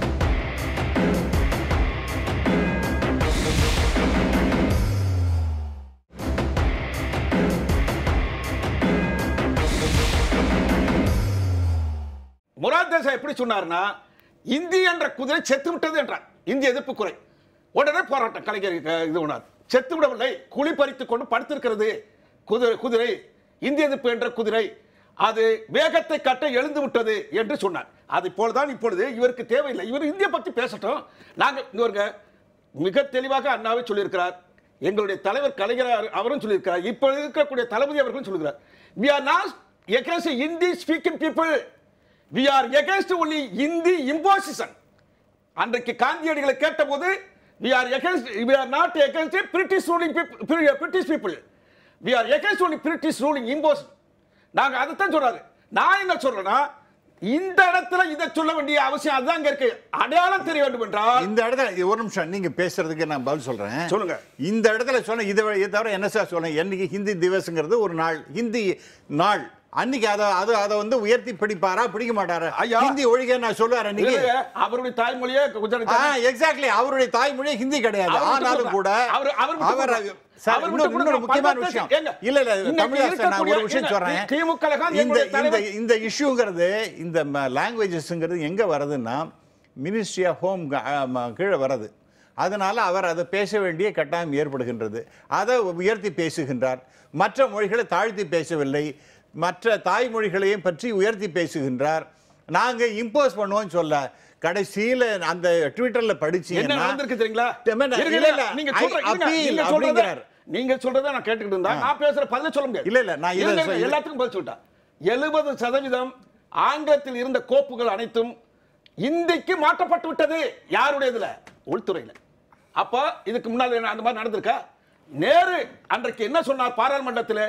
முராத் தேசாய் எப்படி சொன்னார்னா இந்தி என்ற குதிரை செத்து விட்டது என்றார் இந்திய எதிர்ப்பு குறை உடனே போராட்டம் கலைஞர் அஹ், இது பண்ணார் செத்து விடவில்லை குழி பறித்துக் கொண்டு படுத்திருக்கிறது குதிரை குதிரை இந்திய எதிர்ப்பு என்ற குதிரை அது வேகத்தை கட்ட எழுந்து விட்டது என்று சொன்னார் அதை போலதான் இப்பொழுது இவருக்கு தேவையில்லை இவர் இந்திய பத்தி பேசட்டும் நாங்க இவருங்க மிக தெளிவாக அண்ணாவே சொல்லியிருக்கிறார் எங்களுடைய தலைவர் கலைஞர் அவர்- அவரும் சொல்லியிருக்கிறார் இப்போ இருக்கக்கூடிய தளபதி அவர்களும் சொல்லுகிறார் we are not against hindi speaking people we are against only hindi imposition அன்றைக்கு காந்தியடிகளை கேட்டபோது we are against we are not against british ruling people british people we are against only british ruling imposition நாங்க அதைத்தான் சொல்றாரு நான் என்ன சொல்றேன்னா இந்த இடத்துல இதை சொல்ல வேண்டிய அவசியம் அதுதான் இங்க இருக்கு அடையாளம் தெரிய வேண்டும் என்றால் இந்த இடத்துல இது ஒரு நிமிஷம் நீங்க பேசுறதுக்கு நான் பதில் சொல்றேன் சொல்லுங்க. இந்த இடத்துல சொன்ன இதை இதை தவிர என்ன சார் சொல்றேன் என்னைக்கு ஹிந்தி திவஸ்ங்கிறது ஒரு நாள் ஹிந்தி நாள் அன்னைக்கு அதை அதை அதை வந்து உயர்த்தி பிடிப்பாரா பிடிக்க மாட்டாரா ஐயா. ஹிந்தி ஒழிக நான் சொல்லுவார் அன்னைக்கு இல்லைங்க, அவருடைய தாய்மொழியே குஜராத்தி எக்ஸாக்ட்லி அவருடைய தாய்மொழி ஹிந்தி கிடையாது அவர் விட்டு ஆனாலும் கூட கொடுங்க. அவர்- அவர் விட்டு அவர் கொடுங்க. சார், அவர் விட்டு இன்னொரு- இன்னொரு கொடுங்க. முக்கியமான பல்வேறு விஷயம் ஏங்க, இல்ல இல்ல இன்னைக்கு தமிழரசன் நான் ஒரு இருக்கக்கூடிய- விஷயம் ஏங்க, சொல்றேன் திமுக கழகம் இந்த எங்களுடைய இந்த தலைவர். இந்த இஷ்யூங்கிறது இந்த லாங்குவேஜஸ்ங்கிறது எங்க வருதுன்னா மினிஸ்ட்ரி ஆஃப் ஹோம் கீழே வருது அதனால அவர் அதை பேச வேண்டிய கட்டாயம் ஏற்படுகின்றது அதை உயர்த்தி பேசுகின்றார் மற்ற மொழிகளை தாழ்த்தி பேசவில்லை மற்ற தாய்மொழிகளையும் பற்றி உயர்த்தி பேசுகின்றார் நாங்க இம்போஸ் பண்ணுவோம்னு சொல்ல கடைசியில அந்த ட்விட்டர்ல என்ன படிச்சீங்கன்னா நடந்திருக்கு தெரியுங்களா இல்ல, இல்ல, இருங்க, இல்ல, இல்ல. நீங்க I சொல்ற- இருங்க, appeal நீங்க சொல்றத அப்படிங்கிறார். நீங்க சொல்றத நான் கேட்டுக்கிட்டு இருந்தா நான் பேசுற பதில சொல்ல முடியாது இல்ல, இல்ல, நான் இதை இருங்க, சொல்ல- எல்லாத்துக்கும் பதில் சொல்லிட்டேன் எழுபது சதவீதம் ஆங்கிலத்தில் இருந்த கோப்புகள் அனைத்தும் இந்திக்கு மாற்றப்பட்டு விட்டது யாருடைய இதுல உள்துறையில அப்ப இதுக்கு முன்னாடி என்ன அந்த மாதிரி நடந்திருக்கா நேரு அன்றைக்கு என்ன சொன்னார் பாராளுமன்றத்தில்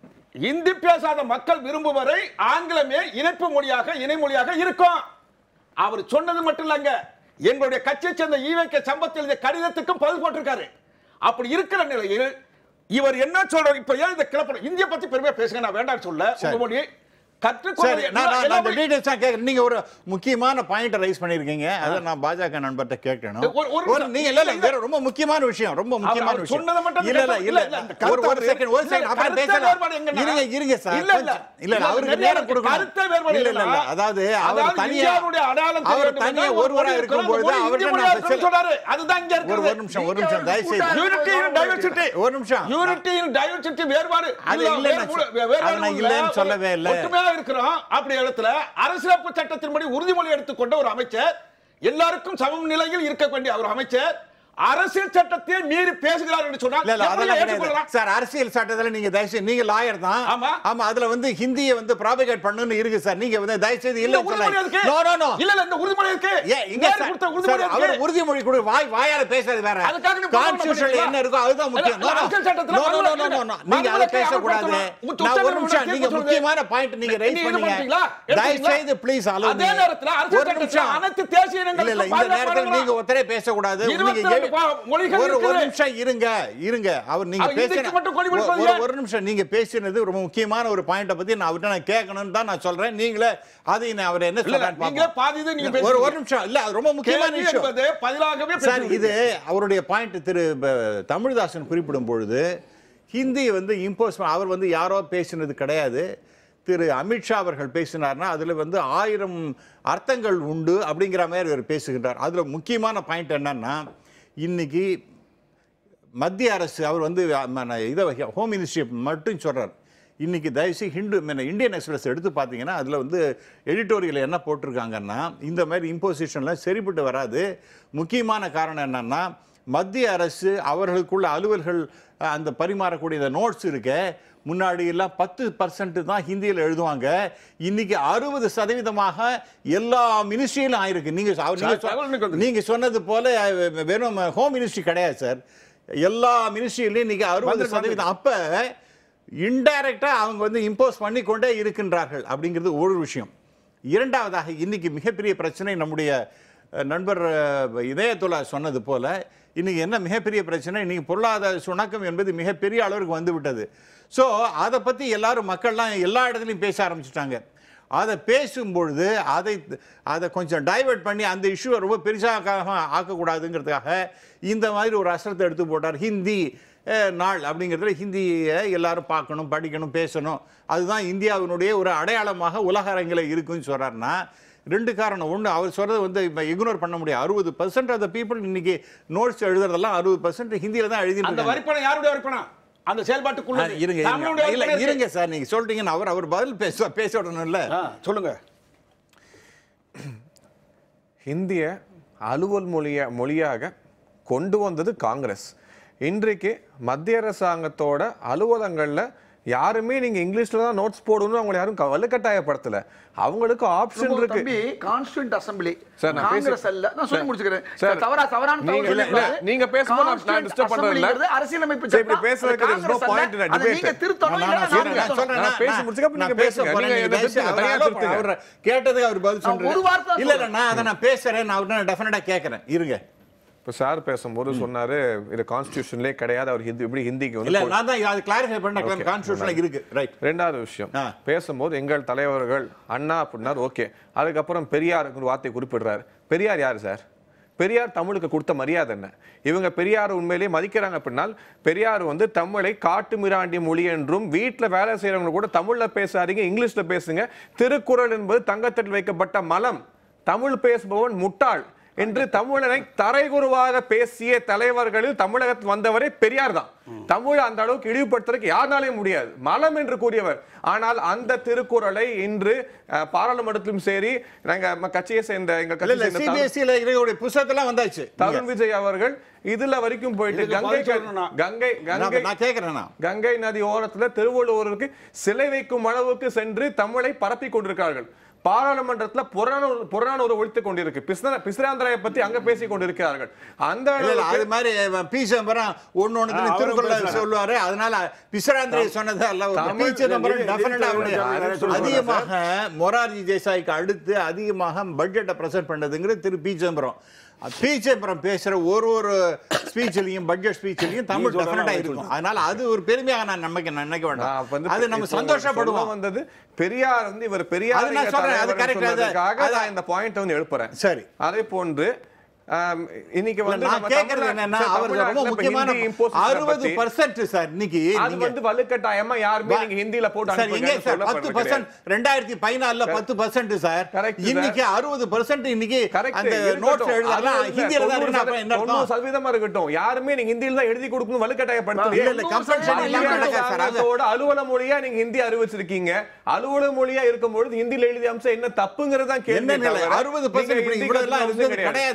இந்தி பேசாத மக்கள் விரும்பும் வரை ஆங்கிலமே இணைப்பு மொழியாக இணைமொழியாக இருக்கும் அவர் சொன்னது மட்டும் இல்லங்க எங்களுடைய கட்சியை சேர்ந்த ஈவைக்க சம்பத்தில் இந்த கடிதத்துக்கும் பதில் போட்டிருக்காரு அப்படி இருக்கிற நிலையில் இவர் என்ன சொல்றாரு இப்ப ஏன் இந்த கிளப்பணும் இந்திய பத்தி பெருமையா பேசுங்க நான் வேண்டாம் சொல்ல உங்க மொழி சரி கற்றுக்கொள்வது நான் நான் எல்லா அந்த மொழி- டீடைல்ஸ் தான் கேட்குறேன் நீங்க ஒரு முக்கியமான பாயிண்ட் ரைஸ் பண்ணிருக்கீங்க அதை நான் பாஜக நண்பர்கிட்ட கேட்கணும் ஒரு- ஒரு ஒரு நிமிஷம். நீங்க இல்ல இல்ல இல்ல, வேற ரொம்ப முக்கியமான விஷயம் ரொம்ப முக்கியமான அவர் விஷயம் சொன்னதை மட்டும் இல்ல இல்ல கேட்கணும். இல்ல இல்ல, இந்த ஒரு கருத்து ஒரு செகண்ட் ஒரு இல்ல, செகண்ட் அப்புறம் கருத்து பேசலாம் வேறுபாடு எங்கன்னா? இருங்க இருங்க சார் இல்ல, இல்ல. கொஞ்சம். இல்ல இல்ல இல்ல, அவருக்கு நிறைய நேரம் இருக்கு. கொடுக்கணும் கருத்து வேறுபாடு இல்ல இல்ல இல்ல என்னன்னா? அதாவது அவர் அதாவது தனியா இந்தியாவுடைய அடையாளம் தெரிய அவர் வேண்டும் தனியா என்றால் ஒருவரா ஒரு இருக்கும் மொழி பொழுது இருக்கணும், அவர்கிட்ட இந்தி நான் மொழியா இருக்கணும்னு சில- சொல்றாரு. அதுதான் இங்க ஒரு ஒரு இருக்குது. நிமிஷம் ஒரு நிமிஷம் தயவு செய்து யூனிட்டி இன் டைவர்சிட்டி ஒரு நிமிஷம் யூனிட்டி இன் டைவர்சிட்டி வேறுபாடு அது இல்ல, இல்லைன்னு வேறுபாடு- சொ- வேறுபாடு அதை நான் உள்ள இல்லைன்னு ஒரு சொல்லவே இல்லை. ஒற்றுமையா இருக்கிறோம் அப்படி இடத்துல அரசியலமைப்பு சட்டத்தின்படி உறுதிமொழி எடுத்துக்கொண்ட ஒரு அமைச்சர் எல்லாருக்கும் சமம் நிலையில் இருக்க வேண்டிய ஒரு அமைச்சர் அரசியல் சட்டத்தை மீறி பேசுகிறார் என்று சொன்னால் இல்ல இல்ல எப்படி அதெல்லாம் ஏற்றுக்கொள்ளலாம்? கிடையாது சார் அரசியல் சட்டத்துல நீங்க தயவுசெய்து நீங்க லாயர் தான் ஆமா. ஆமா அதுல வந்து ஹிந்தியை வந்து ப்ராபகேட் பண்ணுன்னு இருக்கு சார் நீங்க வந்து தயவுசெய்து இந்த இல்ல உறுதிமொழி எதுக்கு? நோ நோ நோ இல்ல இல்ல இந்த உறுதிமொழி இருக்கு ஏன் இங்க நேரு சார், கொடுத்த சார், உறுதிமொழி அவர் இருக்கு உறுதிமொழி கொடு வாய் வாயால பேசுறது வேற அதுக்காக நீ கான்ஸ்டிடியூஷன்ல பண்ணீங்களா? என்ன இருக்கோ அதுதான் முக்கியம் இல்ல, No, no. அரசியல் சட்டத்துல No, no, no, no, no, no. நீங்க அதை மதுவிலக்கை பேசக்கூடாது அமல்படுத்தணும். உச்ச நான் ஒரு நீதிமன்றம் நிமிஷம் தீர்ப்பு நீங்க சொல்லுது. முக்கியமான பாயிண்ட் நீங்க ரைஸ் நீங்க இது பண்ணீங்க பண்றீங்களா? தயவு எடுத்தீங்களா? செய்து ப்ளீஸ் அலோ அதே நேரத்துல அரசியல் ஒரு சட்டத்துல நிமிஷம் அனைத்து தேசிய இல்ல இல்ல இனங்களுக்கும் இந்த நேரத்துல பாதுகாப்பு நீங்க ஒத்தரே பேசக்கூடாது இருபத்தி நீங்க ரெண்டு ஏ- பா- மொழிகள் ஒரு ஒரு இருக்குது. நிமிஷம் இருங்க இருங்க அவர் நீங்க அவர் பேசின இந்திக்கு மட்டும் கொடி ஒரு- பிடிப்பது ஒரு- ஏன்? ஒரு நிமிஷம் நீங்க பேசினது ரொம்ப முக்கியமான ஒரு பாயிண்ட பத்தி நான் அவர்ட்ட நான் கேட்கணும்னு தான் நான் சொல்றேன் நீங்களே அதை நான் அவர் என்ன இல்ல, இல்ல, சொல்றாரு நீங்க பாதி இது நீங்க ஒரு ஒரு பேசுறீங்க. நிமிஷம் இல்ல அது ரொம்ப முக்கியமான கேள்வி விஷயம் என்பது பதிலாகவே சார் பேசுறீங்க. இது அவருடைய பாயிண்ட் திரு ப- தமிழ்தாசன் குறிப்பிடும் பொழுது ஹிந்தி வந்து இம்போஸ் அவர் வந்து யாரோ பேசினது கிடையாது திரு அமித்ஷா அவர்கள் பேசினார்னா அதில் வந்து ஆயிரம் அர்த்தங்கள் உண்டு அப்படிங்கிற மாதிரி அவர் பேசுகின்றார் அதில் முக்கியமான பாயிண்ட் என்னன்னா இன்னைக்கு மத்திய அரசு அவர் வந்து அ, ம- இதை ஹோம் மினிஸ்ட்ரி மட்டும் சொல்றார் இன்னைக்கு தயவுசெய்து ஹிந்து ம- இந்தியன் எக்ஸ்பிரஸ் எடுத்து பார்த்தீங்கன்னா அதில் வந்து எடிட்டோரியல் என்ன போட்டிருக்காங்கன்னா இந்த மாதிரி இம்போசிஷன்லாம் சரிப்பட்டு வராது முக்கியமான காரணம் என்னன்னா மத்திய அரசு அவர்களுக்குள்ள அலுவல்கள் அ, அந்த பரிமாறக்கூடிய இந்த நோட்ஸ் இருக்க முன்னாடி எல்லாம் பத்து பர்சன்ட் தான் ஹிந்தியில் எழுதுவாங்க இன்னைக்கு அறுபது சதவீதமாக எல்லா மினிஸ்ட்ரியிலும் ஆயிருக்கு நீங்க அவர் நீங்க சார், தகவல் எனக்கு சொ- வந்து- நீங்க சொன்னது போல அஹ், வெறும் ஹோம் மினிஸ்ட்ரி கிடையாது சார் எல்லா மினிஸ்ட்ரியிலையும் இன்னைக்கு அறுபது வந்துருக்கு, சதவீதம் அப்ப இன்டைரக்டா அவங்க வந்து இம்போஸ் பண்ணி கொண்டே இருக்கின்றார்கள் அப்படிங்கிறது ஒரு விஷயம் இரண்டாவதாக இன்னைக்கு மிகப்பெரிய பிரச்சனை நம்முடைய அஹ், நண்பர் அஹ், இதயத்துல்லா சொன்னது போல இன்னைக்கு என்ன மிகப்பெரிய பிரச்சனை இன்னைக்கு பொருளாதார சுணக்கம் என்பது மிகப்பெரிய அளவுக்கு வந்து விட்டது ஸோ அதை பற்றி எல்லாரும் மக்கள்லாம் எல்லா இடத்துலையும் பேச ஆரம்பிச்சிட்டாங்க அதை பேசும்பொழுது அதை அதை கொஞ்சம் டைவர்ட் பண்ணி அந்த இஷ்யூவை ரொம்ப பெருசாக ஆக்கக்கூடாதுங்கிறதுக்காக இந்த மாதிரி ஒரு அசரத்தை எடுத்து போட்டார் ஹிந்தி அஹ், நாள் அப்படிங்கிறதுல ஹிந்தியை எல்லாரும் பார்க்கணும் படிக்கணும் பேசணும் அதுதான் இந்தியாவினுடைய ஒரு அடையாளமாக உலக அரங்கில் இருக்குன்னு சொல்கிறாருன்னா ரெண்டு காரணம் ஒன்று அவர் சொல்கிறது வந்து இப்போ இக்னோர் பண்ண முடியாது அறுபது பர்சன்ட் ஆஃப் த பீப்புள் இன்னைக்கு நோட்ஸ் எழுதுறதெல்லாம் அறுபது பர்சன்ட் ஹிந்தியில் தான் அந்த எழுதிட்டு வரிப்பணம் யாருடைய வரிப்பணம் அந்த செயல்பாட்டுக்குள்ள இருங்க இருங்க. தமிழுடைய இல்ல வரிப்பணம் இருங்க சார் நீங்க சொல்றீங்கன்னு அவர் அவர் பதில் பேச பேச விடணும்ல ஆ, சொல்லுங்க ஹிந்திய அலுவல் மொழிய மொழியாக கொண்டு வந்தது காங்கிரஸ் இன்றைக்கு மத்திய அரசாங்கத்தோட அலுவலகங்கள்ல யாருமே நீங்க இங்கிலீஷ்ல தான் நோட்ஸ் போடணும்னு அவங்களை யாரும் க- வலுக்கட்டாயப்படுத்தல அவங்களுக்கு ஆப்ஷன் இருக்கு தம்பி கான்ஸ்டியூண்ட் அசம்பிளி சார், நான் பேசி- காங்கிரஸ் அல்ல நான் சொல்லி சார், முடிச்சுக்கிறேன் சார், சார், தவறா தவறான தகவல் நீங்க- இல்ல, சொல்லக்கூடாது. இல்ல, நீங்க பேசும்போது நான் Constituent disturb பண்றது இல்ல. Assemblyங்கிறது அரசியலமைப்பு சரி, இப்படி சட்டம். பேசுறதுக்கு அது there's no Congress point in அல்ல. a அதை debate. நீங்க திருத்தணும், நான் இல்லைன்னா நான் நான் சொல்றேன், நான் திருத்தணும். சொல்றேன், நான் நான் பேசி முடிச்சுக்க அப்புறம் நான் நீங்க பேச பேசுங்க. போறேன், நீங்க நீங்க எதை பேசி- பத்தி அவர் தனியா allow திருத்துங்க. அவர் கேட்டதுக்கு அவர் பதில் நான் சொல்றேன் ஒரு வார்த்தை தான் இல்ல இல்ல சொல்றேன். நான் அதை நான் பேசுறேன் நான் அவர்ட்ட நான் டெஃபினட்டா கேட்கறேன் இருங்க இப்ப சார் பேசும்போது சொன்னாரு இது கான்ஸ்டியூஷன்லயே கிடையாது அவர் ஹிந்தி இப்படி ஹிந்திக்கு இல்ல வந்து நான் தான் அது கிளாரிஃபை பண்ண Okay. கான்ஸ்டியூஷன்ல இருக்கு ரைட் ரெண்டாவது விஷயம் ஆ. பேசும்போது எங்கள் தலைவர்கள் அண்ணா அப்படின்னார் ஓகே அதுக்கப்புறம் பெரியார் ஒரு வார்த்தை குறிப்பிடுறாரு பெரியார் யார் சார் பெரியார் தமிழுக்கு கொடுத்த மரியாதை என்ன இவங்க பெரியார் உண்மையிலேயே மதிக்கிறாங்க அப்படின்னால் பெரியார் வந்து தமிழை காட்டு மிராண்டி மொழி என்றும் வீட்டில் வேலை செய்யறவங்க கூட தமிழ்ல பேசாதீங்க இங்கிலீஷ்ல பேசுங்க திருக்குறள் என்பது தங்கத்தட்டில் வைக்கப்பட்ட மலம் தமிழ் பேசுபவன் முட்டாள் என்று தமிழனை தரைகுருவாக பேசிய தலைவர்களில் தமிழகத்தில் வந்தவரே பெரியார் தான் தமிழ் அந்த அளவுக்கு இழிவுபடுத்துறதுக்கு யாருனாலையும் முடியாது மலம் என்று கூறியவர் ஆனால் அந்த திருக்குறளை இன்று அஹ், பாராளுமன்றத்திலும் சரி நாங்க நம்ம கட்சியை சேர்ந்த எங்க இல்ல கட்சியை இல்ல சேர்ந்த தருண் சிபிஎஸ்சில இருக்கக்கூடிய புத்தகத்தெல்லாம் வந்தாச்சு தருண் விஜய் அவர்கள் இதுல வரைக்கும் போயிட்டு இதுக்கு கங்கை பதில் சொல்லணும்னா? கங்கை கங்கை நான் நான் கேட்கறேன் நான் கங்கை நதி ஓரத்துல திருவள்ளுவருக்கு சிலை வைக்கும் அளவுக்கு சென்று தமிழை பரப்பி கொண்டிருக்கிறார்கள் பாராளுமன்றத்துல புறநானூறு புறநானூறு ஒழித்துக் கொண்டிருக்கு பிஸ்ன பிசிராந்திரையை பத்தி அங்க பேசிக் கொண்டிருக்கிறார்கள் அந்த இல்ல இல்ல அளவுக்கு அது மாதிரி பி சிதம்பரம் ஒன்னு ஒண்ணு ஆ, அவரும் திருக்குறள் பேசுறாரு. சொல்லுவாரு அதனால பிசராந்திரி சொன்னது அல்ல பி தமிழ் சிதம்பரம் நிதி- definite ஆ நிதித்துறை அவருடைய சொல்றாரு. அதிகமாக மொரார்ஜி தேசாய்க்கு அடுத்து அதிகமாக பட்ஜெட்டை பிரசன்ட் பண்ணதுங்கிறது திரு பி சிதம்பரம் பி சிதம்பரம் பேசுற ஒரு ஒரு ஸ்பீச்லயும் பட்ஜெட் ஸ்பீச்லயும் தமிழ் சொல்றதா டெஃபினட்டா அவர் இருக்கும் அதனால அது ஒரு பெருமையாக நான் நமக்கு நினைக்க நான் வேண்டாம் வந்து அது நம்ம இப்ப சொல்ல சந்தோஷப்படுவோம் வந்தது பெரியார் வந்து இவர் பெரியார் அது நான் சொல்றேன், அது correct, அது- அது- நான் இந்த பாயிண்ட் வந்து எழுப்புறேன் சரி. அதே போன்று ஆம், இன்னைக்கு வந்து நான் நம்ம கேட்கறது தமிழ்நா- என்னன்னா சார், அவர் ரொம்ப தமிழ்நாட்டுல இப்ப முக்கியமான ஹிந்தி imposition அறுபது பத்தி- பர்சன்ட் சார் இன்னைக்கு அது நீங்க வந்து வலுக்கட்டாயமா யாருமே நீங்க ஹிந்தில போட்டு சார் எங்க அனுப்புங்கன்னு சார் பத்து சொல்லப்படுறது பர்சன்ட் ரெண்டாயிரத்தி பதினாலுல பத்து பர்சன்ட் சார் Correct, sir. இன்னைக்கு அறுபது பர்சன்ட் இன்னைக்கு Correct, அந்த இருக்கட்டும். நோட்ஸ் எழுதலாம் அது இல்ல, ஹிந்தியில தான் தொண்ணூறு இருக்கு அப்புறம் என்ன தொண்ணூறு அர்த்தம் சதவீதமா இருக்கட்டும் யாருமே நீங்க ஹிந்தியில தான் எழுதி கொடுக்கணும் வலுக்கட்டாயப்படுத்தலையே இல்ல இல்ல கம்பல்ஷன் இல்லாம நடக்காது சார் அது அரசாங்கத்தோட அலுவல மொழியா நீங்க ஹிந்தி அறிவிச்சிருக்கீங்க அலுவல மொழியா இருக்கும்பொழுது ஹிந்தியில எழுதிய அம்சம் என்ன தப்புங்கிறது தான் கேள்வி என்ன நிலை? தவிர 60% நீங்க இப்படி ஹிந்தி இவ்வளவு எல்லாம் கத்துக்க இருந்தது அவசியம் கிடையாது. ஒரு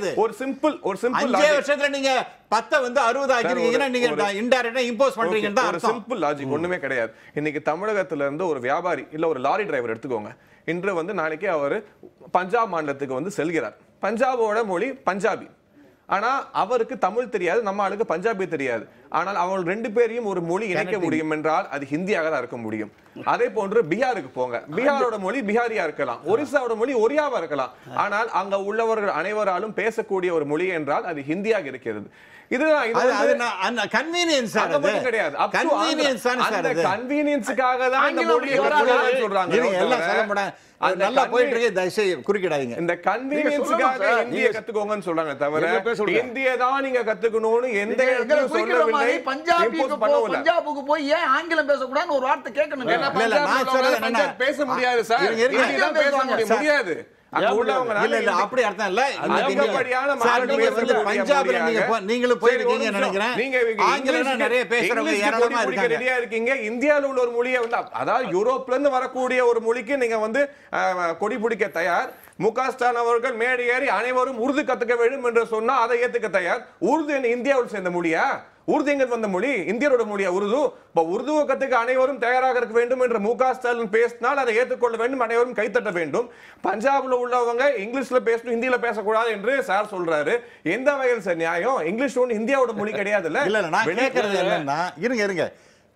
சிம்பிள் ஒரு சிம்பிள் அஞ்சே வருஷத்துல நீங்க பத்தை வந்து அறுபது ஆக்கிருக்கீங்கன்னா நீங்க ஒரு- இன்டைரக்டா இம்போஸ் பண்றீங்கன்னு தான் ஒரு அர்த்தம் சிம்பிள் லாஜிக் ஒண்ணுமே கிடையாது இன்னைக்கு தமிழகத்துல இருந்து ஒரு வியாபாரி இல்ல ஒரு லாரி டிரைவர் எடுத்துக்கோங்க இன்று வந்து நாளைக்கு அவர் பஞ்சாப் மாநிலத்துக்கு வந்து செல்கிறார் பஞ்சாபோட மொழி பஞ்சாபி ஆனா அவருக்கு தமிழ் தெரியாது நம்ம ஆளுக்கு பஞ்சாபி தெரியாது ஆனால் அவங்க ரெண்டு பேரையும் ஒரு மொழி இணைக்க முடியும் என்றால் அது ஹிந்தியாக தான் இருக்க முடியும் அதே போன்று பீகாருக்கு போங்க பீகாரோட மொழி பீகாரியா இருக்கலாம் ஒரிசாவோட மொழி ஒரியாவா இருக்கலாம் ஆனால் அங்க உள்ளவர்கள் அனைவராலும் பேசக்கூடிய ஒரு மொழி என்றால் அது ஹிந்தியாக இருக்கிறது இதுதான் இது அது அது வந்து- நான் அந்த கன்வீனியன்ஸ் சார் அது மட்டும் கிடையாது Up to கன்வீனியன்ஸ் Andhra. தானே சார் அந்த அது convenience-க்காக தான் இந்த ஆங்கிலம் மொழியை வராது. கத்துக்கணும்னு சொல்றாங்க இருங்க, எல்லாம் தவிர, சொல்ல மாட்டேன் அந்த நல்லா conven- போயிட்டு இருக்கு தயவுசெய்து குறுக்கிடாதீங்க இந்த கன்வீனியன்ஸுக்காக சார். இந்திய கத்துக்கோங்கன்னு சொல்றாங்க தவிர நீங்க பேச விடுங்க. இந்திய தான் நீங்க கத்துக்கணும்னு எந்த நீங்க எங்களை இடத்துலயும் குறிக்கிற சொல்லவில்லை மாதிரி பஞ்சாபிக்கு impose போ பண்ணவும் இல்ல. பஞ்சாபுக்கு போய் ஏன் ஆங்கிலம் பேசக்கூடாதுன்னு ஒரு வார்த்தை கேட்கணும் ஏன்னா இல்ல, இல்ல, நான் பஞ்சாப்ல சொல்றது உள்ளவங்க என்னன்னா- பஞ்சாப் பேச முடியாது சார் இருங்க, இருங்க. ஹிந்தி தான் பேச முடியும் சார். முடியாது அங்க ஏன் உள்ளவங்க இல்ல இல்ல அப்படி அர்த்தம் இல்ல அந்த நீங்க- அதிகப்படியான சார், மக்கள் நீங்க வந்து பேசக்கூடிய பஞ்சாப்ல நீங்க மொழியாக. போ- நீங்களும் சரி, ஒரு போயிருக்கீங்கன்னு நிமிஷம். நினைக்கிறேன் நீங்க இங்க ஆங்கிலம் இங்கிலீஷ்க்கு- நிறைய பேசுறவங்க இங்கிலீஷ்க்கு ஏராளமா கொடி பிடிக்க இருக்காங்க ரெடியா இருக்கீங்க இந்தியால உள்ள ஒரு மொழியை வந்து அதாவது யூரோப்ல இருந்து வரக்கூடிய ஒரு மொழிக்கு நீங்க வந்து அஹ், கொடி பிடிக்க தயார் மு க ஸ்டாலின் அவர்கள் மேடை ஏறி அனைவரும் உருது கத்துக்க வேண்டும் என்று சொன்னா அதை ஏத்துக்க தயார் உருது என்ன இந்தியாவில் சேர்ந்த மொழியா உருது எங்க வந்த மொழி இந்தியரோட மொழியா உருது இப்ப உருதுவை கத்துக்க அனைவரும் தயாராக இருக்க வேண்டும் என்று மு க ஸ்டாலின் பேசினால் அதை ஏற்றுக்கொள்ள வேண்டும் அனைவரும் கைத்தட்ட வேண்டும் பஞ்சாப்ல உள்ளவங்க இங்கிலீஷ்ல பேசணும் ஹிந்தியில பேசக்கூடாது என்று சார் சொல்றாரு எந்த வகையில் சார் நியாயம் இங்கிலீஷ் ஒன்று இந்தியாவோட மொழி கிடையாது இல்ல இல்ல நான் கேட்கறது என்னன்னா இருங்க இருங்க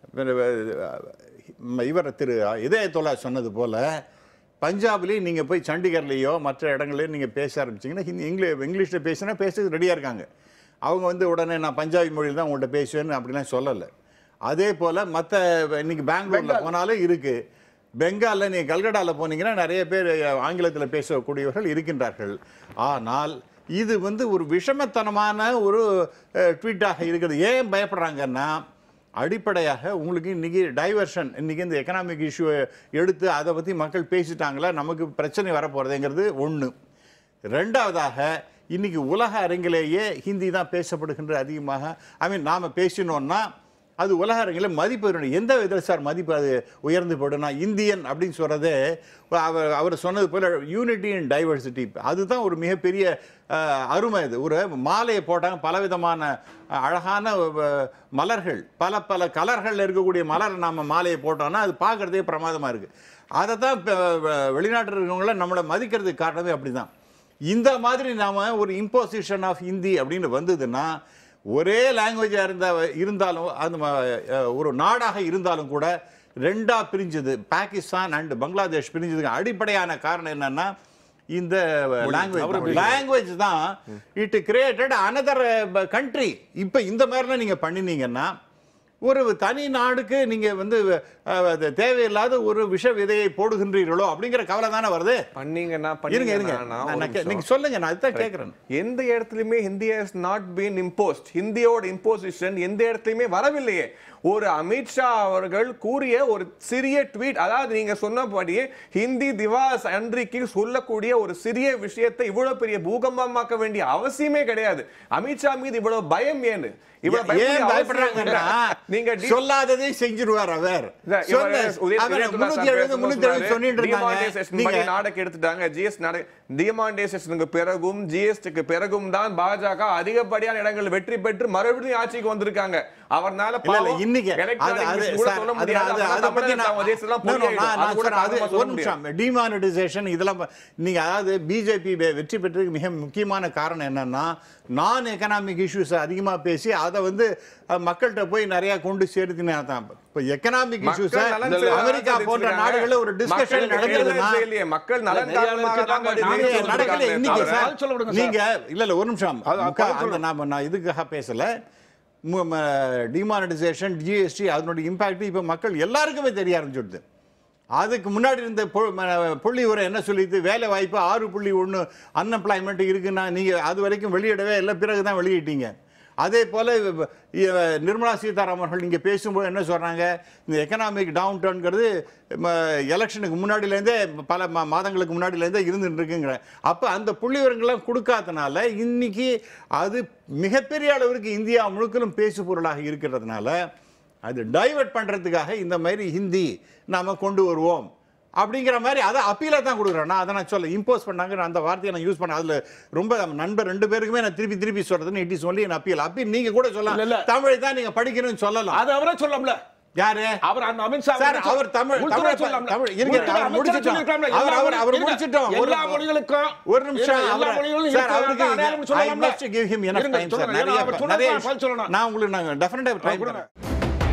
இவர் திரு இதயத்தோலா சொன்னது போல பஞ்சாப்லேயும் நீங்கள் போய் சண்டிகர்லேயோ மற்ற இடங்களையும் நீங்கள் பேச ஆரம்பிச்சீங்கன்னா ஹிந்தி இங்கிலீஷ் இங்கிலீஷில் பேசினா பேசுறது ரெடியாக இருக்காங்க அவங்க வந்து உடனே நான் பஞ்சாபி மொழியில் தான் உங்கள்கிட்ட பேசுவேன்னு அப்படிலாம் சொல்லலை அதே போல் மற்ற இன்னைக்கு பெங்களூரில் போனாலும் இருக்குது பெங்காலில் நீங்கள் கல்கட்டாவில் போனீங்கன்னா நிறைய பேர் ஆங்கிலத்தில் பேசக்கூடியவர்கள் இருக்கின்றார்கள் ஆனால் இது வந்து ஒரு விஷமத்தனமான ஒரு ட்வீட்டாக இருக்குது ஏன் பயப்படுறாங்கன்னா அடிப்படையாக உங்களுக்கு இன்னைக்கு டைவர்ஷன் இன்னைக்கு இந்த எக்கனாமிக் இஷ்யூ எடுத்து அதை பற்றி மக்கள் பேசிட்டாங்களா நமக்கு பிரச்சனை வரப்போகிறதுங்கிறது ஒன்று ரெண்டாவதாக இன்னைக்கு உலக அரங்கிலேயே ஹிந்தி தான் பேசப்படுகின்ற அதிகமாக ஐ மீன் நாம் பேசினோன்னா அது உலக அரங்கில் மதிப்பு இருக்கணும். எந்த விதத்தில் சார் மதிப்பு அது உயர்ந்து போடுனா இந்தியன் அப்படின்னு சொல்கிறதே அவர் அவர் சொன்னது போல் யூனிட்டி அண்ட் டைவர்சிட்டி அதுதான் ஒரு மிகப்பெரிய அஹ், அருமை இது ஒரு மாலையை போட்டாங்க பலவிதமான அஹ், அழகான அஹ், மலர்கள் பல பல கலர்களில் இருக்கக்கூடிய மலர் நாம் மாலையை போட்டோம்னா அது பார்க்குறதே பிரமாதமாக இருக்குது அதை தான் இப்போ வெளிநாட்டில் இருக்கவங்கள நம்மளை மதிக்கிறதுக்கு காரணமே அப்படி தான் இந்த மாதிரி நாம ஒரு இம்போசிஷன் ஆஃப் ஹிந்தி அப்படின்னு வந்ததுன்னா ஒரே லாங்குவேஜாக இருந்த இருந்தாலும் அது ம- அஹ் ஒரு நாடாக இருந்தாலும் கூட ரெண்டா பிரிஞ்சது பாகிஸ்தான் அண்ட் பங்களாதேஷ் பிரிஞ்சதுக்கு அடிப்படையான காரணம் என்னன்னா இந்த லாங்குவேஜ் லாங்குவேஜ் தான் இட் கிரியேட்டட் அனதர் கண்ட்ரி இப்போ இந்த மாதிரிலாம் நீங்கள் பண்ணினீங்கன்னா ஒரு தனி நாடுக்கு நீங்க வந்து அஹ், அது தேவையில்லாத ஒரு விஷ விதையை போடுகின்றீர்களோ அப்படிங்கிற கவலை தானே வருது பண்ணீங்கன்னா இருங்க இருங்க பண்ணீங்கன்னா நான் ஒரு நான் கே- நிமிஷம். நீங்க சொல்லுங்க நான் அதுதான் கேட்கறேன் எந்த இடத்துலயுமே Hindi has not been imposed ஹிந்தியோட இம்போசிஷன் எந்த இடத்துலயுமே வரவில்லையே ஒரு அமித்ஷா அவர்கள் கூறிய ஒரு சிறிய ட்வீட் அதாவது நீங்க சொன்னபடியே ஹிந்தி திவாஸ் அன்றைக்கு சொல்லக்கூடிய ஒரு சிறிய விஷயத்தை இவ்வளவு பெரிய பூகம்பமாக்க வேண்டிய அவசியமே கிடையாது அமித்ஷா மீது இவ்வளவு பயம் ஏன்னு இவ்வளவு பயப்பட ஏன் அவசியம் பயப்படுறாங்கன்னா இல்லை. நீங்க டி- சொல்லாததே செஞ்சிருவார் அவர் இல்ல, இவர் சொன்ன- உதய- அவர் உதயகுமார் முன்னூத்தி சார் எழுபது பேசும்போது முன்னூத்தி எழுபது சொன்னாரு, சொல்லிட்டு இருந்தாங்க demonetization நீங்க படி நாடகம் எடுத்துட்டாங்க ஜிஎஸ் நாடக டிமாண்டேஷனுக்கு பிறகும் ஜிஎஸ்டிக்கு பிறகும் தான் பாஜக அதிகப்படியான இடங்கள் வெற்றி பெற்று மறுபடியும் ஆட்சிக்கு வந்திருக்காங்க அவர்னால இல்ல இல்ல பாவம் இன்னைக்கு அது electronic அது issue கூட சார், சொல்ல அது- முடியாது அது- அப்பதான் அதை பத்தி தமிழக நான் தேசத்தெல்லாம் No, no, பொய்யாயிடும். நான் அது நான் கூட சொல்றேன், அது காரணமா சொல்ல ஒரு முடியாது. நிமிஷம் டிமானிட்டைசேஷன் இதெல்லாம் ப- நீங்க அதாவது பிஜேபி வெற்றி பெற்றதுக்கு மிக முக்கியமான காரணம் என்னன்னா நான் எக்கனாமிக் இஷ்யூஸ் அதிகமா பேசி அதை வந்து அஹ், மக்கள்கிட்ட போய் நிறைய கொண்டு சேர்த்துனா தான் இப்போ எக்கனாமிக் இஷ்யூஸ் மக்கள் நலன் செய்ய அமெரிக்கா தான் போன்ற செஞ்சிருக்காங்க. நாடுகளில் ஒரு டிஸ்கஷன் மக்களுக்கு நடக்கிறதுனா நல்லது செய்யலையே. மக்கள் நலன் நிறைய காரணமாக பேருக்கு தான் அது நாங்க நாங்க நீங்க நடக்கல சொல்லிருக்காங்களே இன்னைக்கு தவிர, சார் பதில் சொல்ல விடுங்க சார். நீங்க இல்ல இல்ல ஒரு நிமிஷம் அது- அது முக்கா- பதில் அந்த நாம நான் இதுக்காக பேசல டிமானிட்டைசேஷன் ஜிஎஸ்டி அதனுடைய இம்பாக்ட் இப்போ மக்கள் எல்லாருக்குமே தெரிய ஆரம்பிச்சுடுது அதுக்கு முன்னாடி இருந்த பொ- ம- புள்ளி உரை என்ன சொல்லிது வேலை வாய்ப்பு ஆறு புள்ளி ஒன்று அன்எம்ப்ளாய்மெண்ட் இருக்குன்னா நீங்கள் அது வரைக்கும் வெளியிடவே இல்லை பிறகு தான் வெளியிட்டீங்க அதே போல் நிர்மலா சீதாராமன் அவர்கள் நீங்கள் பேசும்போது என்ன சொல்கிறாங்க இந்த எக்கனாமிக் டவுன் டவுன்ங்கிறது எலெக்ஷனுக்கு முன்னாடியிலேருந்தே பல மா மாதங்களுக்கு முன்னாடியிலேருந்தே இருந்துட்டு இருக்குங்கிற அப்போ அந்த புள்ளி விவரங்கள்லாம் கொடுக்காதனால இன்னைக்கு அது மிகப்பெரிய அளவிற்கு இந்தியா முழுக்கலும் பேசு பொருளாக இருக்கிறதுனால அது டைவர்ட் பண்ணுறதுக்காக இந்த மாதிரி ஹிந்தி நாம் கொண்டு வருவோம் அப்படிங்கிற மாதிரி அதை அப்பீலாக தான் கொடுக்குறேன் நான் அதை நான் சொல்ல இம்போஸ் பண்ணாங்க அந்த வார்த்தையை நான் யூஸ் பண்ண அதில் ரொம்ப நண்பர் ரெண்டு பேருக்குமே நான் திருப்பி திருப்பி சொல்றதுன்னு it is only an appeal appeal நீங்க கூட இல்ல, சொல்லலாம் இல்ல. தமிழை தான் நீங்க படிக்கணும்னு சொல்லலாம் அது அவரே சொல்லலாம்ல யாரு அவர் அந்த அமித்ஷா சார், அவர் தமிழ்- உள்துறை தமிழ் சொல்லலாம்ல. தமிழ் இருங்க, உள்துறை அவர் அமைச்சர் முடிச்சிட்டோம். சொல்லியிருக்கலாம்ல. அவர்- எல்லா அவர்- அவர் மொழி- முடிச்சிட்டோம். ஒரு- எல்லா மொழிகளுக்கும் ஒரு நிமிஷம் எல்லா அவரை- மொழிகளும் சார், இருக்கிற அவருக்கு அடையாளம் I சொல்லலாம்ல. must give him enough இருங்க, time, sir. சொல்லுங்க. நிறைய ஏன்னா அவர் சொன்னது நிறைய நான் பதில் சொல்லணும். நான் உங்களுக்கு நாங்க definite ஆ time கொடுங்க. தரேன்.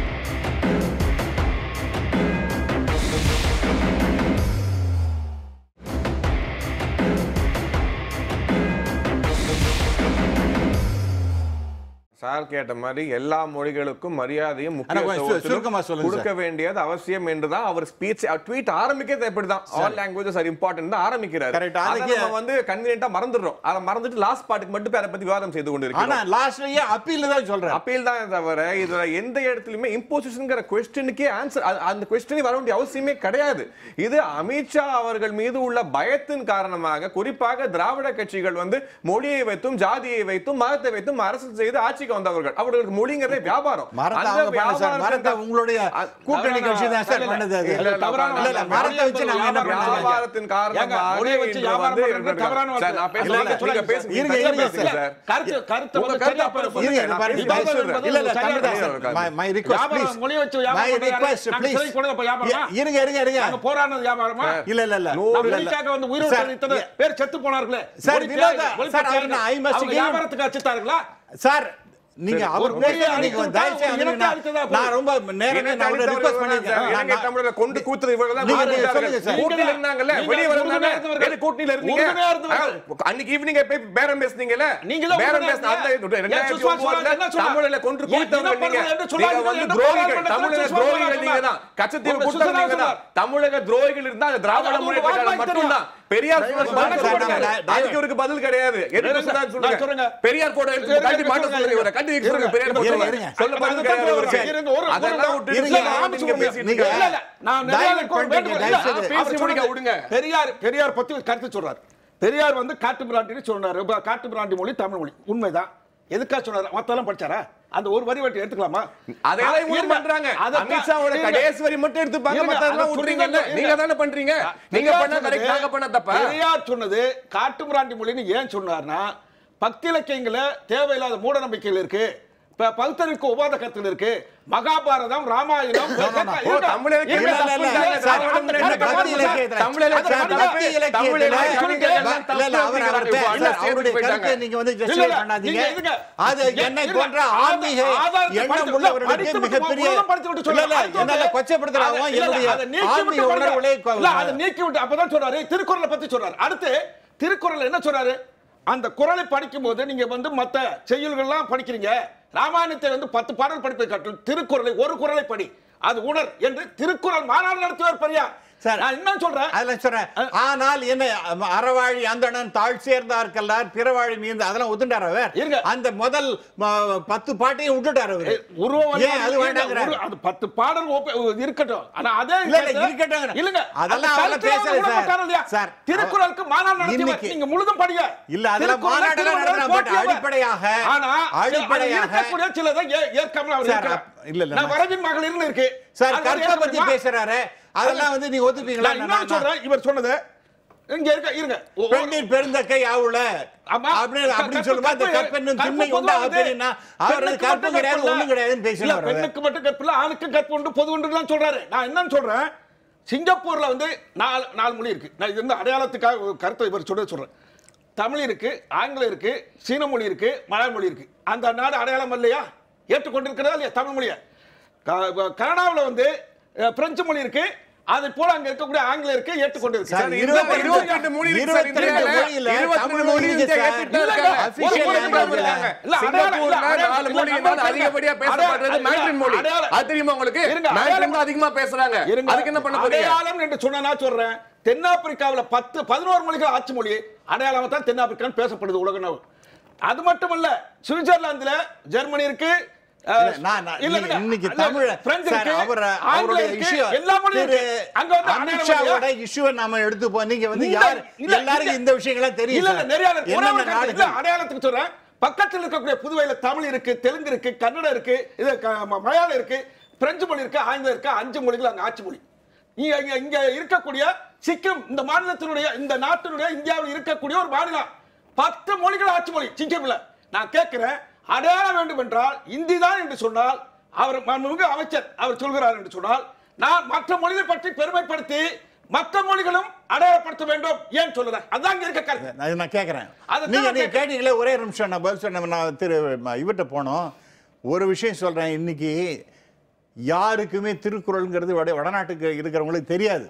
சார் கேட்ட மாதிரி எல்லா மொழிகளுக்கும் மரியாதையும் ஆனா, கொஞ்சம் சு- சுருக்கமா முக்கியத்துவத்திலும் சொல்லுங்க கொடுக்க வேண்டியது அவசியம் என்றுதான் அவர் ஸ்பீச் ட்வீட் ஆரம்பிக்கிறது எப்படிதான் ஆல் லாங்குவேஜஸ் ஆர் இம்பார்ட்டன்ட் தான் ஆரம்பிக்கிறார் Correct. அதை அதுக்கு- நம்ம வந்து கன்வீனியன்ட்டா மறந்துடுறோம் அதை மறந்துட்டு லாஸ்ட் பார்ட்டுக்கு மட்டும் பேரை பத்தி விவாதம் செய்து கொண்டு ஆனா இருக்கிறோம் லாஸ்ட்லயே அப்பீல் தான் சொல்றேன் அப்பீல் தான் தவிர இதுல எந்த இடத்துலயுமே இம்போசிஷன்ங்கிற கொஸ்டினுக்கே ஆன்சர் அந்த கொஸ்டினே வர வேண்டிய அவசியமே கிடையாது இது அமித்ஷா அவர்கள் மீது உள்ள பயத்தின் காரணமாக குறிப்பாக திராவிட கட்சிகள் வந்து மொழியை வைத்தும் ஜாதியை வைத்தும் மதத்தை வைத்தும் அரசியல் செய்து ஆட்சிக்கு வந்தவர்கள் அவர்களுக்கு மொழிங்கிறதே வியாபாரம் மரத்தை அந்த அவங்க பண்ணல சார் வியாபாரத்தின் மரத்தை உங்களுடைய அ- கூட்டணி தவறான- கட்சி தான் சார் இல்ல, இல்ல. பண்ணது அது இல்ல, இல்ல, தவறான இல்ல, இல்ல, வார்த்தை. மரத்தை வச்சு நாங்க என்ன வியாபாரம் பண்ணலாம் வியாபாரத்தின் காரணமாக மொழியை வச்சு இன்று வியாபாரம் வந்து பண்றது தவறான வார்த்தை. சார், நான் பேசுறது இல்ல, இல்ல, நீங்க பேசுங்க. இருங்க, நீங்க இருங்க, பேசுங்க சார். சார். கருத்து கருத்து உங்க வந்து கருத்தை சரியா அப்புறம் பேசுங்க. இருங்க, நான் இங்க பாருங்க, பேசுறது தயவு செய்து- என்பது இல்ல, இல்ல, சரியா தமிழ்தாசன், பேசுறது இருக்காது. my- my request, வியாபாரம் please. மொழியை வச்சு My வியாபாரம் பண்றாங்க. request, நாங்க please. சிறைக்கு போனது அப்ப வியாபாரமா? இ- இருங்க, இருங்க, இருங்க. நாங்க போராடினது வியாபாரமா? இல்ல, இல்ல, இல்ல. நம்ம இல்ல, இல்ல. மொழிக்காக வந்து உயிரோட்டம் சார், இத்தனை பேர் செத்து போனார்களே. சார், மொழி வினோதா, தியாகிகள், மொழி சார், தியாகிகள். அவர் I must அவங்க give him- வியாபாரத்துக்கு அச்சுத்தார்களா? சார் நீங்க அவர் ஒரு மொழியை பேசுறது நீங்க அழித்து வந்து தயவு விட்டா ஒரு செய்து இனத்தை நான் அழித்ததா போகுது. நான் ரொம்ப நேரமே இனத்தை நான் அழித்தவர்கள் ரிக்வெஸ்ட் இவர்கள் தான். இலங்கை பண்ணிருக்கேன் தமிழரை கொண்டு கூத்துறது இவர்கள் தான் நீங்க கூத்துறார்கள். சொல்லுங்க சார். கூட்டணியில இருந்தாங்கல்ல, நீங்க வெளியே வந்தாங்க. உறுதுணையா இருந்தவர்கள். வெளியே கூட்டணியில இருந்தீங்க. உறுதுணையா இருந்தவர்கள். ஆ, அன்னைக்கு ஈவினிங் போய் பேரம் பேசுனீங்கல்ல நீங்க தான் பேரம் உறுதுணையா பேசின அந்த இருந்தீங்க. ரெண்டாயிரத்தி ஏன் சுஷ்மா ஒன்பதுல ஸ்வராஜ் என்ன சொன்னார்? தமிழரை கொன்று ஏன் குவித்தவர்கள் இனப்படுகொலை நீங்க. என்று சொல்லாதீங்க நீங்க வந்து என்று துரோகிகள் போராட்டம் தமிழக நடத்தின சுஷ்மா துரோகிகள் ஸ்வராஜ் நீங்க தான் கச்சத்தீவு உங்க கொடுத்தது சுஷ்மா நீங்க தான் ஸ்வராஜ் தமிழக துரோகிகள் இருந்தா அது திராவிட அது முன்னேற்ற உங்களுக்கு கழகம் வாய்ப்பு மட்டும்தான் பெரியார் தயவு சொன்ன செய்து பதில் சார், கிடையாது. நான் அதுக்கு இவருக்கு பதில் கிடையாது எதுக்கு நான் சொன்னாரு சொல்றேங்க. சொல்லுங்க பெரியார் கூட எடுத்து இருங்க, கட்டி மாட்ட இருங்க, சொல்லுங்க இவரை கட்டி வைக்க சொல்லுங்க பெரியார் கூட இருங்க, சொல்லுங்க. இருங்க. சொல்ல பதில் அதுதான் கிடையாது சொல்றேன். இவருக்கு. இருங்க, ஒரு- அதெல்லாம் ஒரு- விட்டுட்டு இருங்க, நீங்க ஆரம்பிச்சு நீங்க விடுங்க. பேசிட்டு நீங்க- இருக்கீங்க. இல்ல, இல்ல, நான் Dialogue நிறைய பேர் பண்றீங்க, வேண்டுகோள் தயவு இல்ல, செய்து. அவர் பேசி முடிக்க சொன்னது விடுங்க. பெரியார் பெரியார் பத்தி ஒரு கருத்து சொல்றாரு பெரியார் வந்து காட்டு பிராண்டின்னு சொன்னாரு இப்ப காட்டு பிராண்டி மொழி தமிழ் மொழி உண்மைதான் எதுக்கா சொன்னாரு மத்தெல்லாம் படிச்சாரா அந்த ஒரு வரி வட்டி எடுத்துக்கலாமா அதெல்லாம் இவங்க இருங்க. பண்றாங்க அதைத்தான் அமித்ஷாவோட இருங்க. கடைசி வரி மட்டும் எடுத்துப்பாங்க இருங்க, மத்ததெல்லாம் அதை விட்டுறீங்க புரியுது, நீங்க இருங்க. தானே பண்றீங்க நீங்க பெரியார் பண்ண கரெக்ட் சொன்னது- நாங்க பண்ண தப்பா பெரியார் சொன்னது காட்டுமிராண்டி மொழின்னு ஏன் சொன்னார்னா பக்தி இலக்கியங்கள தேவையில்லாத மூட நம்பிக்கைகள் இருக்கு இப்ப பகுத்தறிவுக்கு உபாத கருத்துகள் இருக்கு மகாபாரதம் ராமாயணம் ஓ, தமிழ் இலக்கியம் இல்ல, இல்ல, இல்ல, இல்ல, சார், அந்த இல்ல, கருத்தை பக்தி பாருங்க சார். இலக்கியத்துல- தமிழ் இலக்கியம் சார், தப்பு. பக்தி இலக்கியத்துல- தமிழ் இலக்கியம் இல்ல, இல்ல, தப்பு இல்ல, அவர் அவர் அப்படிங்கிறாரு. பே- இல்ல, அவருடைய சேர்த்து கருத்தை போயிட்டாங்க. நீங்க வந்து இல்ல, justify இல்ல, பண்ணாதீங்க. நீங்க இருங்க. அது இருங்க, என்னை இருங்க. போன்ற ஆதார- ஆன்மீக ஆதாரத்தை எண்ணம் படித்து- உள்ளவர்களுக்கு படித்து விட்டு மிகப்பெரிய முழுவதும் படித்து விட்டு இல்ல, இல்ல, சொல்லுங்க. என்னால அதை- கொச்சைப்படுத்துறாங்க இல்ல, இல்ல, என்னுடைய அதை நீக்கி விட்டு ஆன்மீக பாருங்க. உணர்வுகளை இல்ல, அதை நீக்கி விட்டு அப்பதான் சொல்றாரு திருக்குறளை பத்தி சொல்றாரு அடுத்து திருக்குறள் என்ன சொல்றாரு அந்த குறளை படிக்கும் போது நீங்க வந்து மத்த செய்யுள்கள்லாம் படிக்கிறீங்க ராமாயணத்தை வந்து பத்து பாடல் படிப்பதை காட்டும் திருக்குறளை ஒரு குறளை படி அது உணர் என்று திருக்குறள் மாநாடு நடத்துவார் பெரியார் சார், நான் என்ன சொல்றேன் அதுல சொல்றேன் ஆனால் என்ன அ- அறவாழி அந்தணன் தாழ் சேர்ந்தார்கல்லார் பிறவாழி மீந்து அதெல்லாம் ஒத்துண்டார் அவர் இருங்க. அந்த முதல் ம, பத்து பாட்டையும் விட்டுட்டார் அவரு உருவம் ஏன் அது வேண்டாங்கிறாரு உரு- அது பத்து பாடல் ஒப்ப- இருக்கட்டும் ஆனா அதே இல்ல, இல்ல, நேரத்துல- இருக்கட்டும். இல்லங்க அதெல்லாம் அந்த அவரெல்லாம் கருத்துல பேசல அவர் சார். உடன்பட்டாரா இல்லையா? சார், திருக்குறளுக்கு மாநாடு நடத்தியவர் இன்னைக்கு- நீங்க முழுதும் படிங்க இல்ல, அதெல்லாம் திருக்குறளை மாநாடெல்லாம் திருவள்ளுவர் நடத்தலாம். பட் போற்றியவர். அடிப்படையாக- ஆனா அடிப்படையாக- அது இருக்கக்கூடிய சிலதை ஏ- ஏற்காமல் அவர் சார், இருக்கலாம். அப்- இல்ல, இல்ல, நான் நான் வரவின் மகளிர்னு இருக்கு சார் அது கற்பை ஏற்க பத்தி முடியுமா? பேசுறாரு அதெல்லாம் வந்து நீங்க ஒத்துப்பீங்களா நான் இன்னொன்னு சொல்றேன் இவர் சொன்னது இங்க இருக்க இருங்க ஓ- ஓ- பெண்ணின் பெருந்தக்கை ஆவுல ஆமா. அப்படின்னு அப்படின்னு கற்பு- சொல்லுமா அந்த கற்பு- கற்பெண்ணும் கற்பு திண்ணை உண்டா பொதுவா வந்து அப்படின்னா அவர் பெண்ணுக்கு கற்பு மட்டும் கிடையாது கற்பு இல்ல. ஒண்ணும் கிடையாதுன்னு இல்ல, பேசினார் அவரு. பெண்ணுக்கு மட்டும் கற்பு இல்ல ஆணுக்கு கற்பு உண்டு பொது உண்டுலாம் சொல்றாரு நான் என்னன்னு சொல்றேன் சிங்கப்பூர்ல வந்து நாலு நாலு மொழி இருக்கு நான் இது வந்து அடையாளத்துக்காக ஒரு கருத்தை இவர் சொல்ல சொல்றேன் தமிழ் இருக்கு ஆங்கிலம் இருக்கு சீன மொழி இருக்கு மலையாள மொழி இருக்கு அந்த நாடு அடையாளம் இல்லையா ஏற்றுக்கொண்டிருக்கிறதா இல்லையா தமிழ் மொழியை கனடாவில் வந்து அஹ், பிரெஞ்சு மொழி இருக்கு அதை போல அங்க இருக்கக்கூடிய ஆங்கிலம் இருக்கு ஏற்றுக்கொண்டிருக்கு சார், சார், இருபத்தி இருபத்தி ரெண்டு ரெண்டு மொழி இருக்கு சார் இருபத்தி ரெண்டு இந்தியால. மொழியில இருபத்தி தமிழ் ரெண்டு மொழி மொழி இருக்கு இந்தியா சார். ஏத்துட்டு தான் இருக்காங்க. Official ஒரு language மொழி இருக்காங்க. இருக்காங்க. இல்ல, அடையாளம், இல்ல, சிங்கப்பூர்ல அடையாளம், நாலு இல்ல, மொழி அடையாளம், இருந்தாலும் அதிகப்படியா பேசப்படுறது அடையாளம், மேண்ட்ரின் மொழி அடையாளம். அது தெரியுமா உங்களுக்கு இருங்க, மேண்ட்ரின் அடையாளம். தான் அதிகமா பேசுறாங்க இருங்க. அதுக்கு என்ன பண்ண போறீங்க அடையாளம் என்று சொன்னா நான் சொல்றேன் தென்னாப்பிரிக்காவுல பத்து பதினோரு மொழிகள் ஆட்சி மொழி அடையாளம் தான் தென்னாப்பிரிக்கான்னு பேசப்படுது உலக நாள் அது மட்டுமல்ல சுவிட்சர்லாந்துல ஜெர்மனி இருக்கு அஹ், இல்ல, நான் நான் இல்ல, இன்னைக்கு- இல்ல, இன்னைக்கு இல்ல, தமிழ் பிரெஞ்சு சார் இருக்கு, அவர் ஆங்கிலம் அவருடைய இருக்கு, இஷ்யூ எல்லா மொழியும் திரு இருக்கு. அங்க வந்து அடையாளம் அமித்ஷாவோட இல்லையா? இஷ்யூவை நாம எடுத்துப்போம் நீங்க வந்து இல்ல, யார் இல்ல, எல்லாருக்கும் இல்ல. இந்த விஷயங்கள்லாம் தெரியும் இல்ல, சார். இல்ல, நிறைய இருக்கு. ஒரே ஒரு என்னென்ன கருத்து. இல்ல, நாடுகள் அடையாளத்துக்கு சொல்றேன் பக்கத்தில் இருக்கக்கூடிய புதுவையில தமிழ் இருக்கு தெலுங்கு இருக்கு கன்னடம் இருக்கு இது க- ம- மலையாளம் இருக்கு பிரெஞ்சு மொழி இருக்கு ஆங்கிலம் இருக்கு அஞ்சு மொழிகள் அங்க ஆட்சி மொழி இங்க இங்க இங்க இருக்கக்கூடிய சிக்கிம் இந்த மாநிலத்தினுடைய இந்த நாட்டினுடைய இந்தியாவில் இருக்கக்கூடிய ஒரு மாநிலம் பத்து மொழிகள் ஆட்சி மொழி சிக்கிம்ல நான் கேட்கிறேன் அடையாளம் வேண்டும் என்றால் இந்தி தான் என்று சொன்னால் அவர் மாண்புமிகு அமைச்சர் அவர் சொல்கிறார் என்று சொன்னால் நான் மற்ற மொழிகள் பற்றி பெருமைப்படுத்தி மற்ற மொழிகளும் அடையாளப்படுத்த வேண்டும் ஏன் சொல்லுறேன் அதான் இங்க இருக்க கருத்து அது நான் கேட்குறேன் அதைத்தான் நீங்க நான் நீங்க கேட்கிறேன். கேட்டீங்களே ஒரே ஒரு நிமிஷம் நான் பதில் சொன்னேன் நான் திரு ம- இவர்கிட்ட போனோம் ஒரு விஷயம் சொல்றேன் இன்னைக்கு யாருக்குமே திருக்குறள்ங்கிறது வட வடநாட்டுக்கு இருக்கிறவங்களுக்கு தெரியாது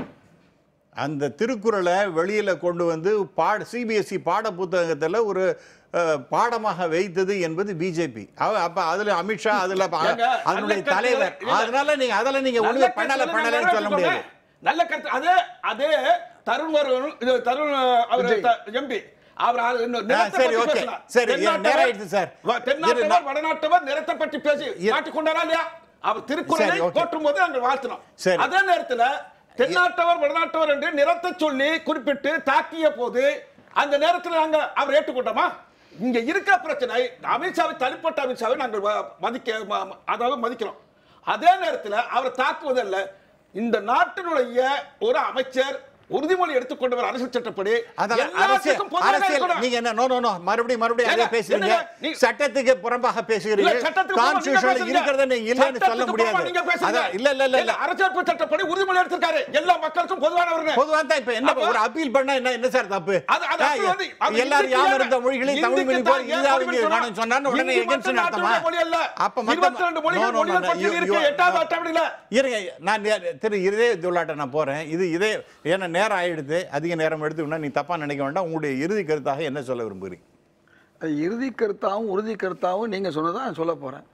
அந்த திருக்குறளை வெளியில கொண்டு வந்து பாட சிபிஎஸ்இ பாட புத்தகத்துல ஒரு அஹ், பாடமாக வைத்தது என்பது பிஜேபி அப்ப அதுல அமித்ஷா அதுல அப்ப ஏங்க, அதனுடைய நல்ல தலைவர் கருத்துக்களை- இல்ல. அதனால நீங்க அதெல்லாம் நீங்க நல்ல ஒண்ணுமே பண்ணல கருத்துக்களை பண்ணலன்னு நான் சொல்ல முடியாது நிறைவேற்றிக்கோங்க. நல்ல கருத்து அதே அதே தருண் வருண் இது தருண் அவர் எம்பி அவர் அது இன்னும் நிறத்தை சரி, பற்றி okay. பேசலாம். சரி, தென்னாட்டவர், நேரம் ஆயிடுச்சு சார். வ- தென்னாட்டவர் இரு, வடநாட்டவர் நிறத்தை பற்றி பேசி இரு. மாட்டிக்கொண்டாரா இல்லையா அவர் திருக்குறளை சரி, okay. போற்றும் போது நாங்கள் வாழ்த்தினோம் சரி. அதே நேரத்துல தென்னாட்டவர் வடநாட்டவர் என்று நிறத்தை சொல்லி குறிப்பிட்டு தாக்கிய போது அந்த நேரத்தில் நாங்க அவர் ஏற்றுக்கொண்டோமா இங்க இருக்கிற பிரச்சனை அமித்ஷாவை தனிப்பட்ட அமித்ஷாவை நாங்கள் வ- மதிக்க ம- ம- அதாவது மதிக்கிறோம் அதே நேரத்தில் அவரை தாக்குவதல்ல இந்த நாட்டினுடைய ஒரு அமைச்சர் உறுதிமொழி எடுத்துக்கொண்டவர் அரசியல் சட்டப்படி அதான் அரசியல் எல்லாத்துக்கும் பொதுவாக அரசியல் இருக்கணும். நீங்க என்ன நோ நோ நோ மறுபடியும் மறுபடியும் அதே ஏங்க, பேசுறீங்க என்னங்க, நீ- சட்டத்துக்கு புறம்பாக இல்ல, பேசுகிறீங்க சட்டத்துக்கு புறம்பா நீங்க கான்ஸ்டியூஷன்ல பேசுறீங்க. இருக்கிறத நீங்க இல்லைன்னு சொல்ல சட்டத்துக்கு புறம்பா முடியாது நீங்க பேசுறீங்க. அதான் இல்ல இல்ல இல்ல இல்ல இல்ல, அரசியலமைப்பு சட்டப்படி உறுதிமொழி எடுத்திருக்காரு எல்லா மக்களுக்கும் பொதுவானவர்னு பொதுவா தான் இப்ப என்ன அப்ப- ஒரு அப்பீல் பண்ணா என்ன என்ன சார் தப்பு அது- அது அப்படி வந்து- அது எல்லாரும் இந்திக்கு யாம் தானே. இருந்த மொழிகளை தமிழ் மொழி இந்திக்கு போல் தான் ஏன் இந்தியாவுக்கு மொழி சொன்னா? வேணும்னு சொன்னான்னு உடனே இந்தி எகென்ஸ்ட் மட்டும் நடத்தமா நாட்டுடைய மொழி அல்ல. அப்ப மத்த 22 மொழிகள், No, no, no, மொழிகள் no, பட்டியல் you- இருக்கு, you- எட்டாவது no. அட்டவணையில. இருங்க நான் நே- திரு இதே துள்ளாட்ட நான் போறேன் இது இதே ஏன்னா நேரம் ஆயிடுது அதிக நேரம் எடுத்துக்கணும் நீ தப்பா நினைக்க வேண்டாம் உங்களுடைய இறுதி கருத்தாக என்ன சொல்ல விரும்புகிறீங்க அது இறுதி கருத்தாகவும் உறுதி கருத்தாகவும் நீங்கள் சொன்னதை நான் சொல்ல போகிறேன்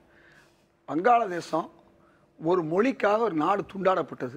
வங்காளதேசம் ஒரு மொழிக்காக ஒரு நாடு துண்டாடப்பட்டது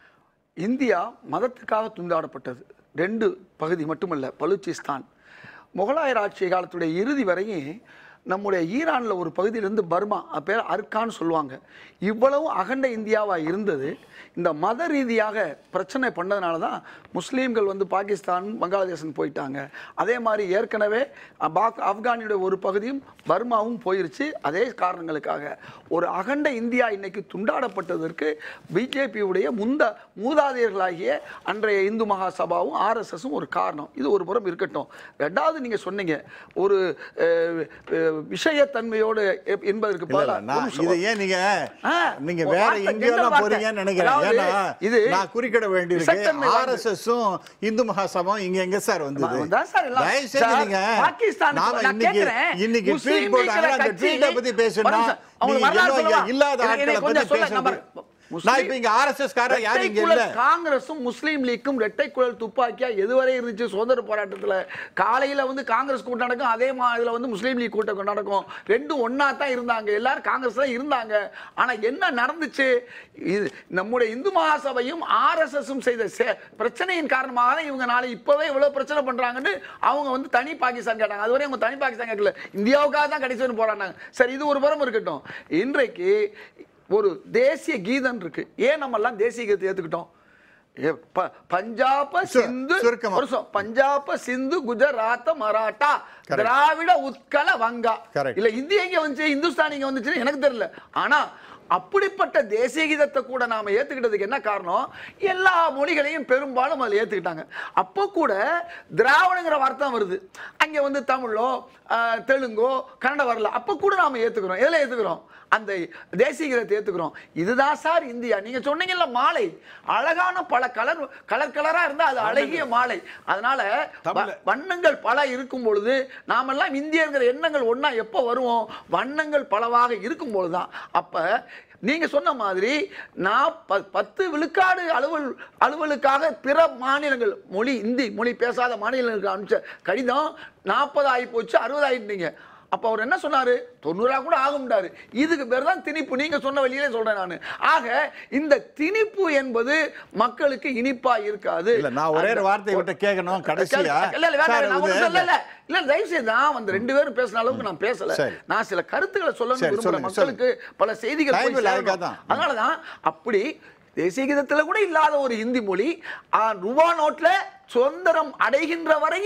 இந்தியா மதத்துக்காக துண்டாடப்பட்டது ரெண்டு பகுதி மட்டுமல்ல பலூச்சிஸ்தான் முகலாயர் ஆட்சி காலத்துடைய இறுதி வரையும் நம்முடைய ஈரானில் ஒரு பகுதியிலிருந்து பர்மா அது பேர் அர்கான்னு சொல்லுவாங்க இவ்வளவு அகண்ட இந்தியாவாக இருந்தது இந்த மத ரீதியாக பிரச்சனை பண்ணதுனால தான் முஸ்லீம்கள் வந்து பாகிஸ்தான் வங்காளதேசம் போயிட்டாங்க அதே மாதிரி ஏற்கனவே அஹ், பாக் ஆப்கானியுடைய ஒரு பகுதியும் பர்மாவும் போயிருச்சு அதே காரணங்களுக்காக ஒரு அகண்ட இந்தியா இன்னைக்கு துண்டாடப்பட்டதற்கு பிஜேபியுடைய முந்த மூதாதையர்களாகிய அன்றைய இந்து மகாசபாவும் ஆர்எஸ்எஸும் ஒரு காரணம் இது ஒரு புறம் இருக்கட்டும் ரெண்டாவது நீங்க சொன்னீங்க ஒரு அஹ், அஹ், விஷயத்தன்மையோடு எ- என்பதற்கு இல்ல இல்ல பதிலா- ஒரு நான் நிமிஷம். இதை ஏன் நீங்க ஆ, நீங்க ஒரு வேற வார்த்தை, எங்கேயோ general தான் வார்த்தை. போறீங்கன்னு நினைக்கிறேன் அதாவது ஏன்னா இது நான் குறிக்கிட வேண்டியிருக்கு விஷத்தன்மை வாய்ந்தது. ஆர்எஸ்எஸும் இந்து மகாசபாவும் இங்க எங்க சார் வந்தது அதான் சார் எல்லாம். தயவு செய்து சார், நீங்க பாகிஸ்தானுக்கு நாம நான் இன்னைக்கு கேட்கிறேன். இன்னைக்கு முஸ்லீம் ட்வீட் போட்டாங்க லீக்ல அந்த கட்சி- ட்வீட்டை பத்தி பேசணும்னா ஒரு நிமிஷம். அவங்க நீங்க வரலாறு இன்னும் சொல்லவா? இல்லாத எனக்கு- ஆட்களை எனக்கு பத்தி கொஞ்சம் சொல்ல, பேசுறது நம்ம- நான் முஸ்லீம் இப்ப இங்க ஆர்எஸ்எஸ் காரர் யாரும் இங்க இல்ல இரட்டைக்குழல் காங்கிரஸும் முஸ்லீம் லீக்கும் இரட்டை குழல் துப்பாக்கியா எதுவரை இருந்துச்சு சுதந்திர போராட்டத்துல காலையில வந்து காங்கிரஸ் கூட்டம் நடக்கும் அதே மாதிரி வந்து முஸ்லீம் லீக் கூட்டம் நடக்கும் ரெண்டும் ஒண்ணா தான் இருந்தாங்க எல்லாரும் காங்கிரஸ் தான் இருந்தாங்க ஆனா என்ன நடந்துச்சு இது நம்முடைய இந்து மகாசபையும் ஆர்எஸ்எஸும் செய்த சே- பிரச்சனையின் காரணமாக தான் இவங்க நாளை இப்பவே இவ்வளவு பிரச்சனை பண்றாங்கன்னு அவங்க வந்து தனி பாகிஸ்தான் கேட்டாங்க அதுவரை அவங்க தனி பாகிஸ்தான் கேட்கல இந்தியாவுக்காக தான் கடைசி வரைக்கும் போராடினாங்க சரி இது ஒரு புறம் இருக்கட்டும் இன்றைக்கு ஒரு தேசிய கீதம் இருக்கு ஏன் நம்ம எல்லாம் தேசிய கீதத்தை ஏத்துக்கிட்டோம் ஏ, ப- பஞ்சாப சு- சிந்து சுருக்கமா. ஒரு நிமிஷம். பஞ்சாப சிந்து குஜராத்த மராட்டா Correct. திராவிட உத்கல வங்கா Correct. இல்ல இந்திய எங்க வந்துச்சு இந்துஸ்தான் இங்க வந்துச்சுன்னு எனக்கு தெரியல ஆனா அப்படிப்பட்ட தேசிய கீதத்தை கூட நாம ஏத்துக்கிட்டதுக்கு என்ன காரணம் எல்லா மொழிகளையும் பெரும்பாலும் அதில் ஏத்துக்கிட்டாங்க அப்போ கூட திராவிடங்கிற வார்த்தை வருது அங்க வந்து தமிழோ ஆஹ், தெலுங்கோ கன்னட வரல அப்போ கூட நாம ஏத்துக்கிறோம் எதுல ஏத்துக்கிறோம் அந்த தேசிய கீதத்தை ஏத்துக்கிறோம் இதுதான் சார் இந்தியா நீங்க சொன்னீங்கல்ல மாலை அழகான பல கலர் கலர் கலரா இருந்தா அது அழகிய மாலை அதனால தமிழ்ல. வ- வண்ணங்கள் பல இருக்கும் பொழுது நாமெல்லாம் இந்தியங்கிற எண்ணங்கள் ஒண்ணா எப்போ வருவோம் வண்ணங்கள் பலவாக இருக்கும் பொழுதுதான் அப்ப நீங்க சொன்ன மாதிரி நான் ப- பத்து விழுக்காடு அலுவல் அலுவலுக்காக பிற மாநிலங்கள் மொழி இந்தி மொழி பேசாத மாநிலங்களுக்கு அனுப்பிச்ச கடிதம் நாற்பது ஆகி போச்சு அறுபது ஆயிட்டீங்க அப்ப அவர் என்ன சொன்னாரு தொண்ணூறா கூட ஆகும்டாரு இதுக்கு பேர் தான் திணிப்பு நீங்க சொன்ன வழியிலே சொல்றேன் நான் ஆக இந்த திணிப்பு என்பது மக்களுக்கு இனிப்பா இருக்காது இல்ல நான் ஒரே ஒரு வார்த்தை விட்டு கேட்கணும் கடைசியா இல்ல இல்ல வேண்டாம், சார், நான் ஒண்ணும் இது- சொல்லல இல்ல இல்ல தயவு செய்து நான் வந்து ரெண்டு பேரும் பேசின அளவுக்கு நான் பேசல சரி. நான் சில கருத்துக்களை சொல்லணும் சரி, விரும்புறேன் சொல்லுங்க, மக்களுக்கு பல செய்திகள் Time போய் இல்ல, சேரணும். அதுக்காக தான். அதனாலதான் அப்படி தேசிய கீதத்துல கூட இல்லாத ஒரு ஹிந்தி மொழி ஆ, ரூபா நோட்ல சுதந்திரம் அடைகின்ற வரையும்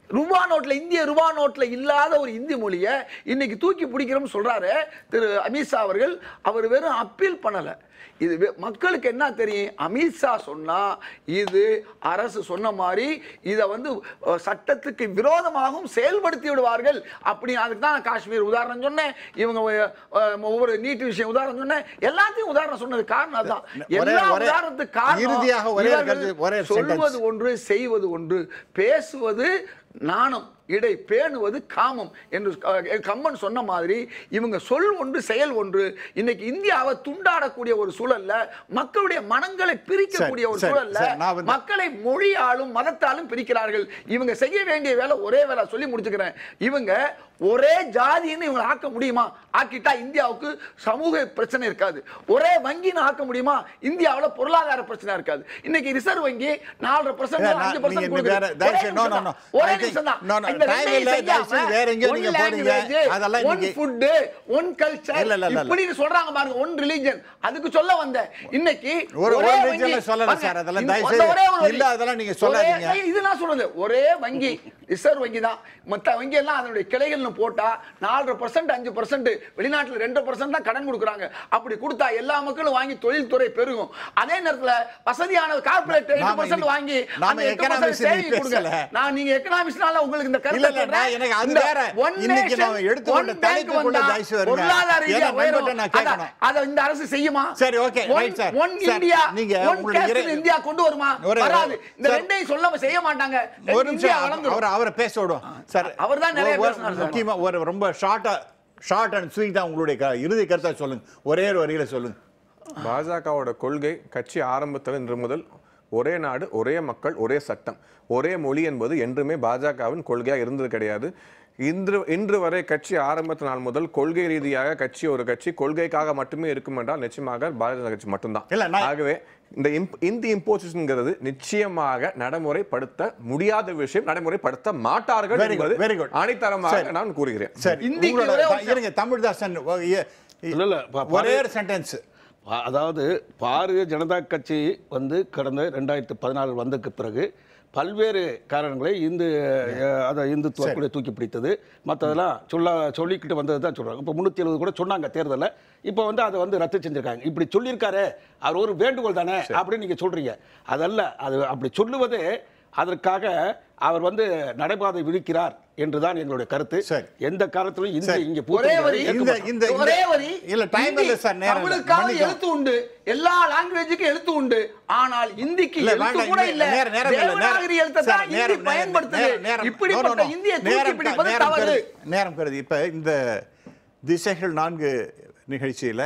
ரூபா நோட்ல இந்திய ரூபா நோட்ல இல்லாத ஒரு இந்தி மொழியை இன்னைக்கு தூக்கி பிடிக்கிறோம்னு சொல்றாரு திரு அமித்ஷா அவர்கள் அவர் வெறும் அப்பீல் பண்ணல இது வெ- மக்களுக்கு என்ன தெரியும் அமித்ஷா சொன்னா இது அரசு சொன்ன மாதிரி இதை வந்து அஹ், சட்டத்துக்கு விரோதமாகவும் செயல்படுத்தி விடுவார்கள் அப்படி அதுக்கு தான் நான் காஷ்மீர் உதாரணம் சொன்னேன் இவங்க அஹ், ஒவ்வொரு நீட் விஷயம் உதாரணம் சொன்னேன் எல்லாத்தையும் உதாரணம் சொன்னது காரணம் அதுதான் ஒரே- எல்லா ஒரே- உதாரணத்துக்கு காரணம் இறுதியாக ஒரே ஒரு இவர்கள் கருத்து, ஒரே ஒரு சொல்வது sentence. ஒன்று செய்வது ஒன்று பேசுவது நாணம் இடை பேணுவது காமம் என்று அஹ், கம்மன் சொன்ன மாதிரி இவங்க சொல் ஒன்று செயல் ஒன்று இன்னைக்கு இந்தியாவை துண்டாடக்கூடிய ஒரு சூழல்ல மக்களுடைய மனங்களை பிரிக்கக்கூடிய ஒரு சரி, சூழல்ல சரி, நான் வந்து- மக்களை மொழியாலும் மதத்தாலும் பிரிக்கிறார்கள் இவங்க செய்ய வேண்டிய வேலை ஒரே வேலை சொல்லி முடிச்சுக்கிறேன் இவங்க ஒரே ஜாதின்னு இவங்க ஆக்க முடியுமா ஆக்கிட்டா இந்தியாவுக்கு சமூக பிரச்சனை இருக்காது ஒரே வங்கின்னு ஆக்க முடியுமா இந்தியாவுல பொருளாதார பிரச்சனை இருக்காது இன்னைக்கு ரிசர்வ் வங்கி நாலரை பர்சன்ட் இல்ல, நான் அஞ்சு பர்சன்ட் நீங்க வேற- தயவு செய்து- no, no, no. ஒரே I think- நிமிஷம் தான் no, no, இந்த time ரெண்டையும் இல்ல, தயவு செய்து செய்யாம வேற எங்கேயோ one நீங்க போறீங்க. language, அதெல்லாம் one இன்னைக்கு- food, one culture, இல்ல, இல்ல, இல்ல, இல்ல. இப்படின்னு சொல்றாங்க பாருங்க ஒன் ரிலிஜன் அதுக்கு சொல்ல வந்தேன் இன்னைக்கு ஒரு- ஒரே ஒரு வங்கி- region-ல சொல்லல பாருங்க, சார், அதெல்லாம் இந்த- தயவு அந்த செய்து- ஒரே ஒரு வங்கி. இல்ல, அதெல்லாம் நீங்க ஒரே- சொல்லாதீங்க. இது நான் சொல்றது ஒரே வங்கி ரிசர்வ் வங்கி தான் மத்த வங்கி எல்லாம் அதனுடைய கிளைகள்னு போட்டா நாலரை பர்சன்ட் அஞ்சு பர்சன்ட் வெளிநாட்டுல ரெண்டு பர்சன்ட் தான் கடன் கொடுக்குறாங்க அப்படி கொடுத்தா எல்லா மக்களும் வாங்கி தொழில்துறை பெருகும் அதே நேரத்துல வசதியான கார்பரேட் எட்டு நாம பர்சன்ட் இன்னைக்கு- வாங்கி நாம அந்த எட்டு economics பர்சன்ட் சேவிங் இன்னைக்கு கொடுங்க பேசல. நான் நீங்க எக்கனாமிக்ஸ்னால உங்களுக்கு இந்த இல்ல, கருத்தை இல்ல, சொல்றேன். நான் எனக்கு அது இந்த வேற. one இன்னைக்கு nation, நாம எடுத்துக்கொண்ட one bank தலைப்புக்குள்ள வந்தா தயவு செய்து வருங்க. பொருளாதார ரீதியா ஏன்னா உயரும். நண்பர்கிட்ட நான் அத- கேட்கணும். அத இந்த அரசு செய்யுமா சரி, okay, One- right, sir. one Sir, India, நீங்க one உங்களுடைய caste இறை- இந்தியா கொண்டு வருமா ஒரு- வராது இந்த sir. ரெண்டையும் சொல்ல செய்ய மாட்டாங்க ஒரு இந்தியா நிமிஷம் வளர்ந்துரும். அவர் அவரை பேச விடும் சார் அவர் தான் நிறைய ஒரு- ஒரு பேசினார் சார். முக்கியமா ஒரு ரொம்ப ஷார்ட்டா ஷார்ட் அண்ட் ஸ்வீட்டா உங்களுடைய க- இறுதி கருத்தா சொல்லுங்க ஒரே ஒரு வரியில சொல்லுங்க பாஜகவோட கொள்கை கட்சி ஆரம்பத்தில் இன்று முதல் ஒரே நாடு ஒரே மக்கள் ஒரே சட்டம் ஒரே மொழி என்பது என்றுமே பாஜகவின் கொள்கையாக இருந்தது கிடையாது இன்று இன்று வரை கட்சி ஆரம்பத்து நாள் முதல் கொள்கை ரீதியாக கட்சி ஒரு கட்சி கொள்கைக்காக மட்டுமே இருக்கும் என்றால் நிச்சயமாக பாரதிய ஜனதா கட்சி இல்ல, மட்டும்தான் நான்- ஆகவே இந்த imp- இந்தி இம்போசிஷன்ங்கிறது நிச்சயமாக நடைமுறைப்படுத்த முடியாத விஷயம் நடைமுறைப்படுத்த மாட்டார்கள் Very good, என்பது very good. அணித்தரமாக சரி. நான் கூறுகிறேன் சரி இந்திக்கு உங்களோட- ஒரே ஒரு இருங்க தமிழ்தாசன் ஒ- எ- இல்ல, இல்ல, பா- ஒரே ஒரு சென்டென்ஸ் பா- அதாவது பாரதிய ஜனதா கட்சி வந்து கடந்த ரெண்டாயிரத்தி பதினாலு வந்ததுக்கு பிறகு பல்வேறு காரணங்களை இந்து அஹ், அதை இந்துத்துவ கூட தூக்கி பிடித்தது மற்றதெல்லாம் சொல்ல சொல்லிக்கிட்டு வந்தது தான் சொல்கிறாங்க இப்போ முந்நூற்றி எழுபது கூட சொன்னாங்க தேர்தலில் இப்போ வந்து அதை வந்து ரத்து செஞ்சுருக்காங்க இப்படி சொல்லியிருக்காரு அவர் ஒரு வேண்டுகோள் தானே அப்படின்னு நீங்கள் சொல்கிறீங்க அதல்ல அது அப்படி சொல்லுவது அதற்காக அவர் வந்து நடைபாதை விதிக்கிறார் என்றுதான் எங்களுடைய கருத்து சரி. எந்த காலத்திலும் இந்திய சரி. இங்கே ஒரே வரி இந்த- பூத்த இந்த- இந்த- ஒரே வரி இல்ல, time இந்தி, இல்ல சார், நேரம் இல்ல. தமிழுக்காவது மன்னிக்கவும். எழுத்து உண்டு எல்லா லாங்குவேஜுக்கும் எழுத்து உண்டு ஆனால் இந்திக்கு இல்ல, எழுத்து வேண்டாம், கூட இல்ல, இல்ல நேரம், நேரம் இல்ல, நேரம். தேவநாகரி எழுத்தை சார், தான் இந்தி நேரம், நேரம், பயன்படுத்துது நேரம், நேரம். No, இப்படிப்பட்ட no, no. இந்தியை தூக்கி நேரம் க- பிடிப்பது நேரம் தவறு கருதி- நேரம் கருதி இப்ப இந்த திசைகள் நான்கு நிகழ்ச்சியில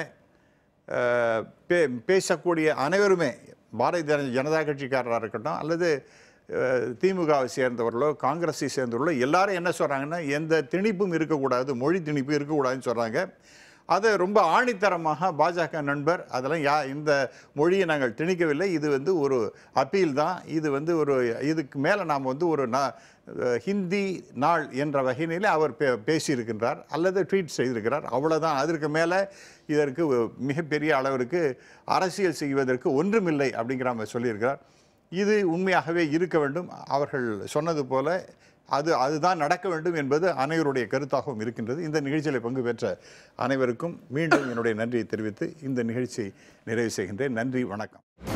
அஹ், பே- பேசக்கூடிய அனைவருமே பாரதிய ஜனதா கட்சிக்காரராக இருக்கட்டும் அல்லது அஹ், திமுகவை சேர்ந்தவர்களோ காங்கிரஸை சேர்ந்தவர்களோ எல்லாரும் என்ன சொல்றாங்கன்னா எந்த திணிப்பும் இருக்கக்கூடாது மொழி திணிப்பு இருக்கக்கூடாதுன்னு சொல்றாங்க அதை ரொம்ப ஆணித்தரமாக பாஜக நண்பர் அதெல்லாம் யா இந்த மொழியை நாங்கள் திணிக்கவில்லை இது வந்து ஒரு அப்பீல் தான் இது வந்து ஒரு இதுக்கு மேலே நாம் வந்து ஒரு நா அஹ் ஹிந்தி நாள் என்ற வகையிலே அவர் பே பேசியிருக்கின்றார் அல்லது ட்வீட் செய்திருக்கிறார் அவ்வளவுதான் அதற்கு மேலே இதற்கு மிகப்பெரிய அளவிற்கு அரசியல் செய்வதற்கு ஒன்றுமில்லை அப்படிங்கிற அவர் சொல்லியிருக்கிறார் இது உண்மையாகவே இருக்க வேண்டும் அவர்கள் சொன்னது போல அது அதுதான் நடக்க வேண்டும் என்பது அனைவருடைய கருத்தாகவும் இருக்கின்றது இந்த நிகழ்ச்சியில் பங்கு பெற்ற அனைவருக்கும் மீண்டும் என்னுடைய நன்றியை தெரிவித்து இந்த நிகழ்ச்சியை நிறைவு செய்கின்றேன் நன்றி வணக்கம்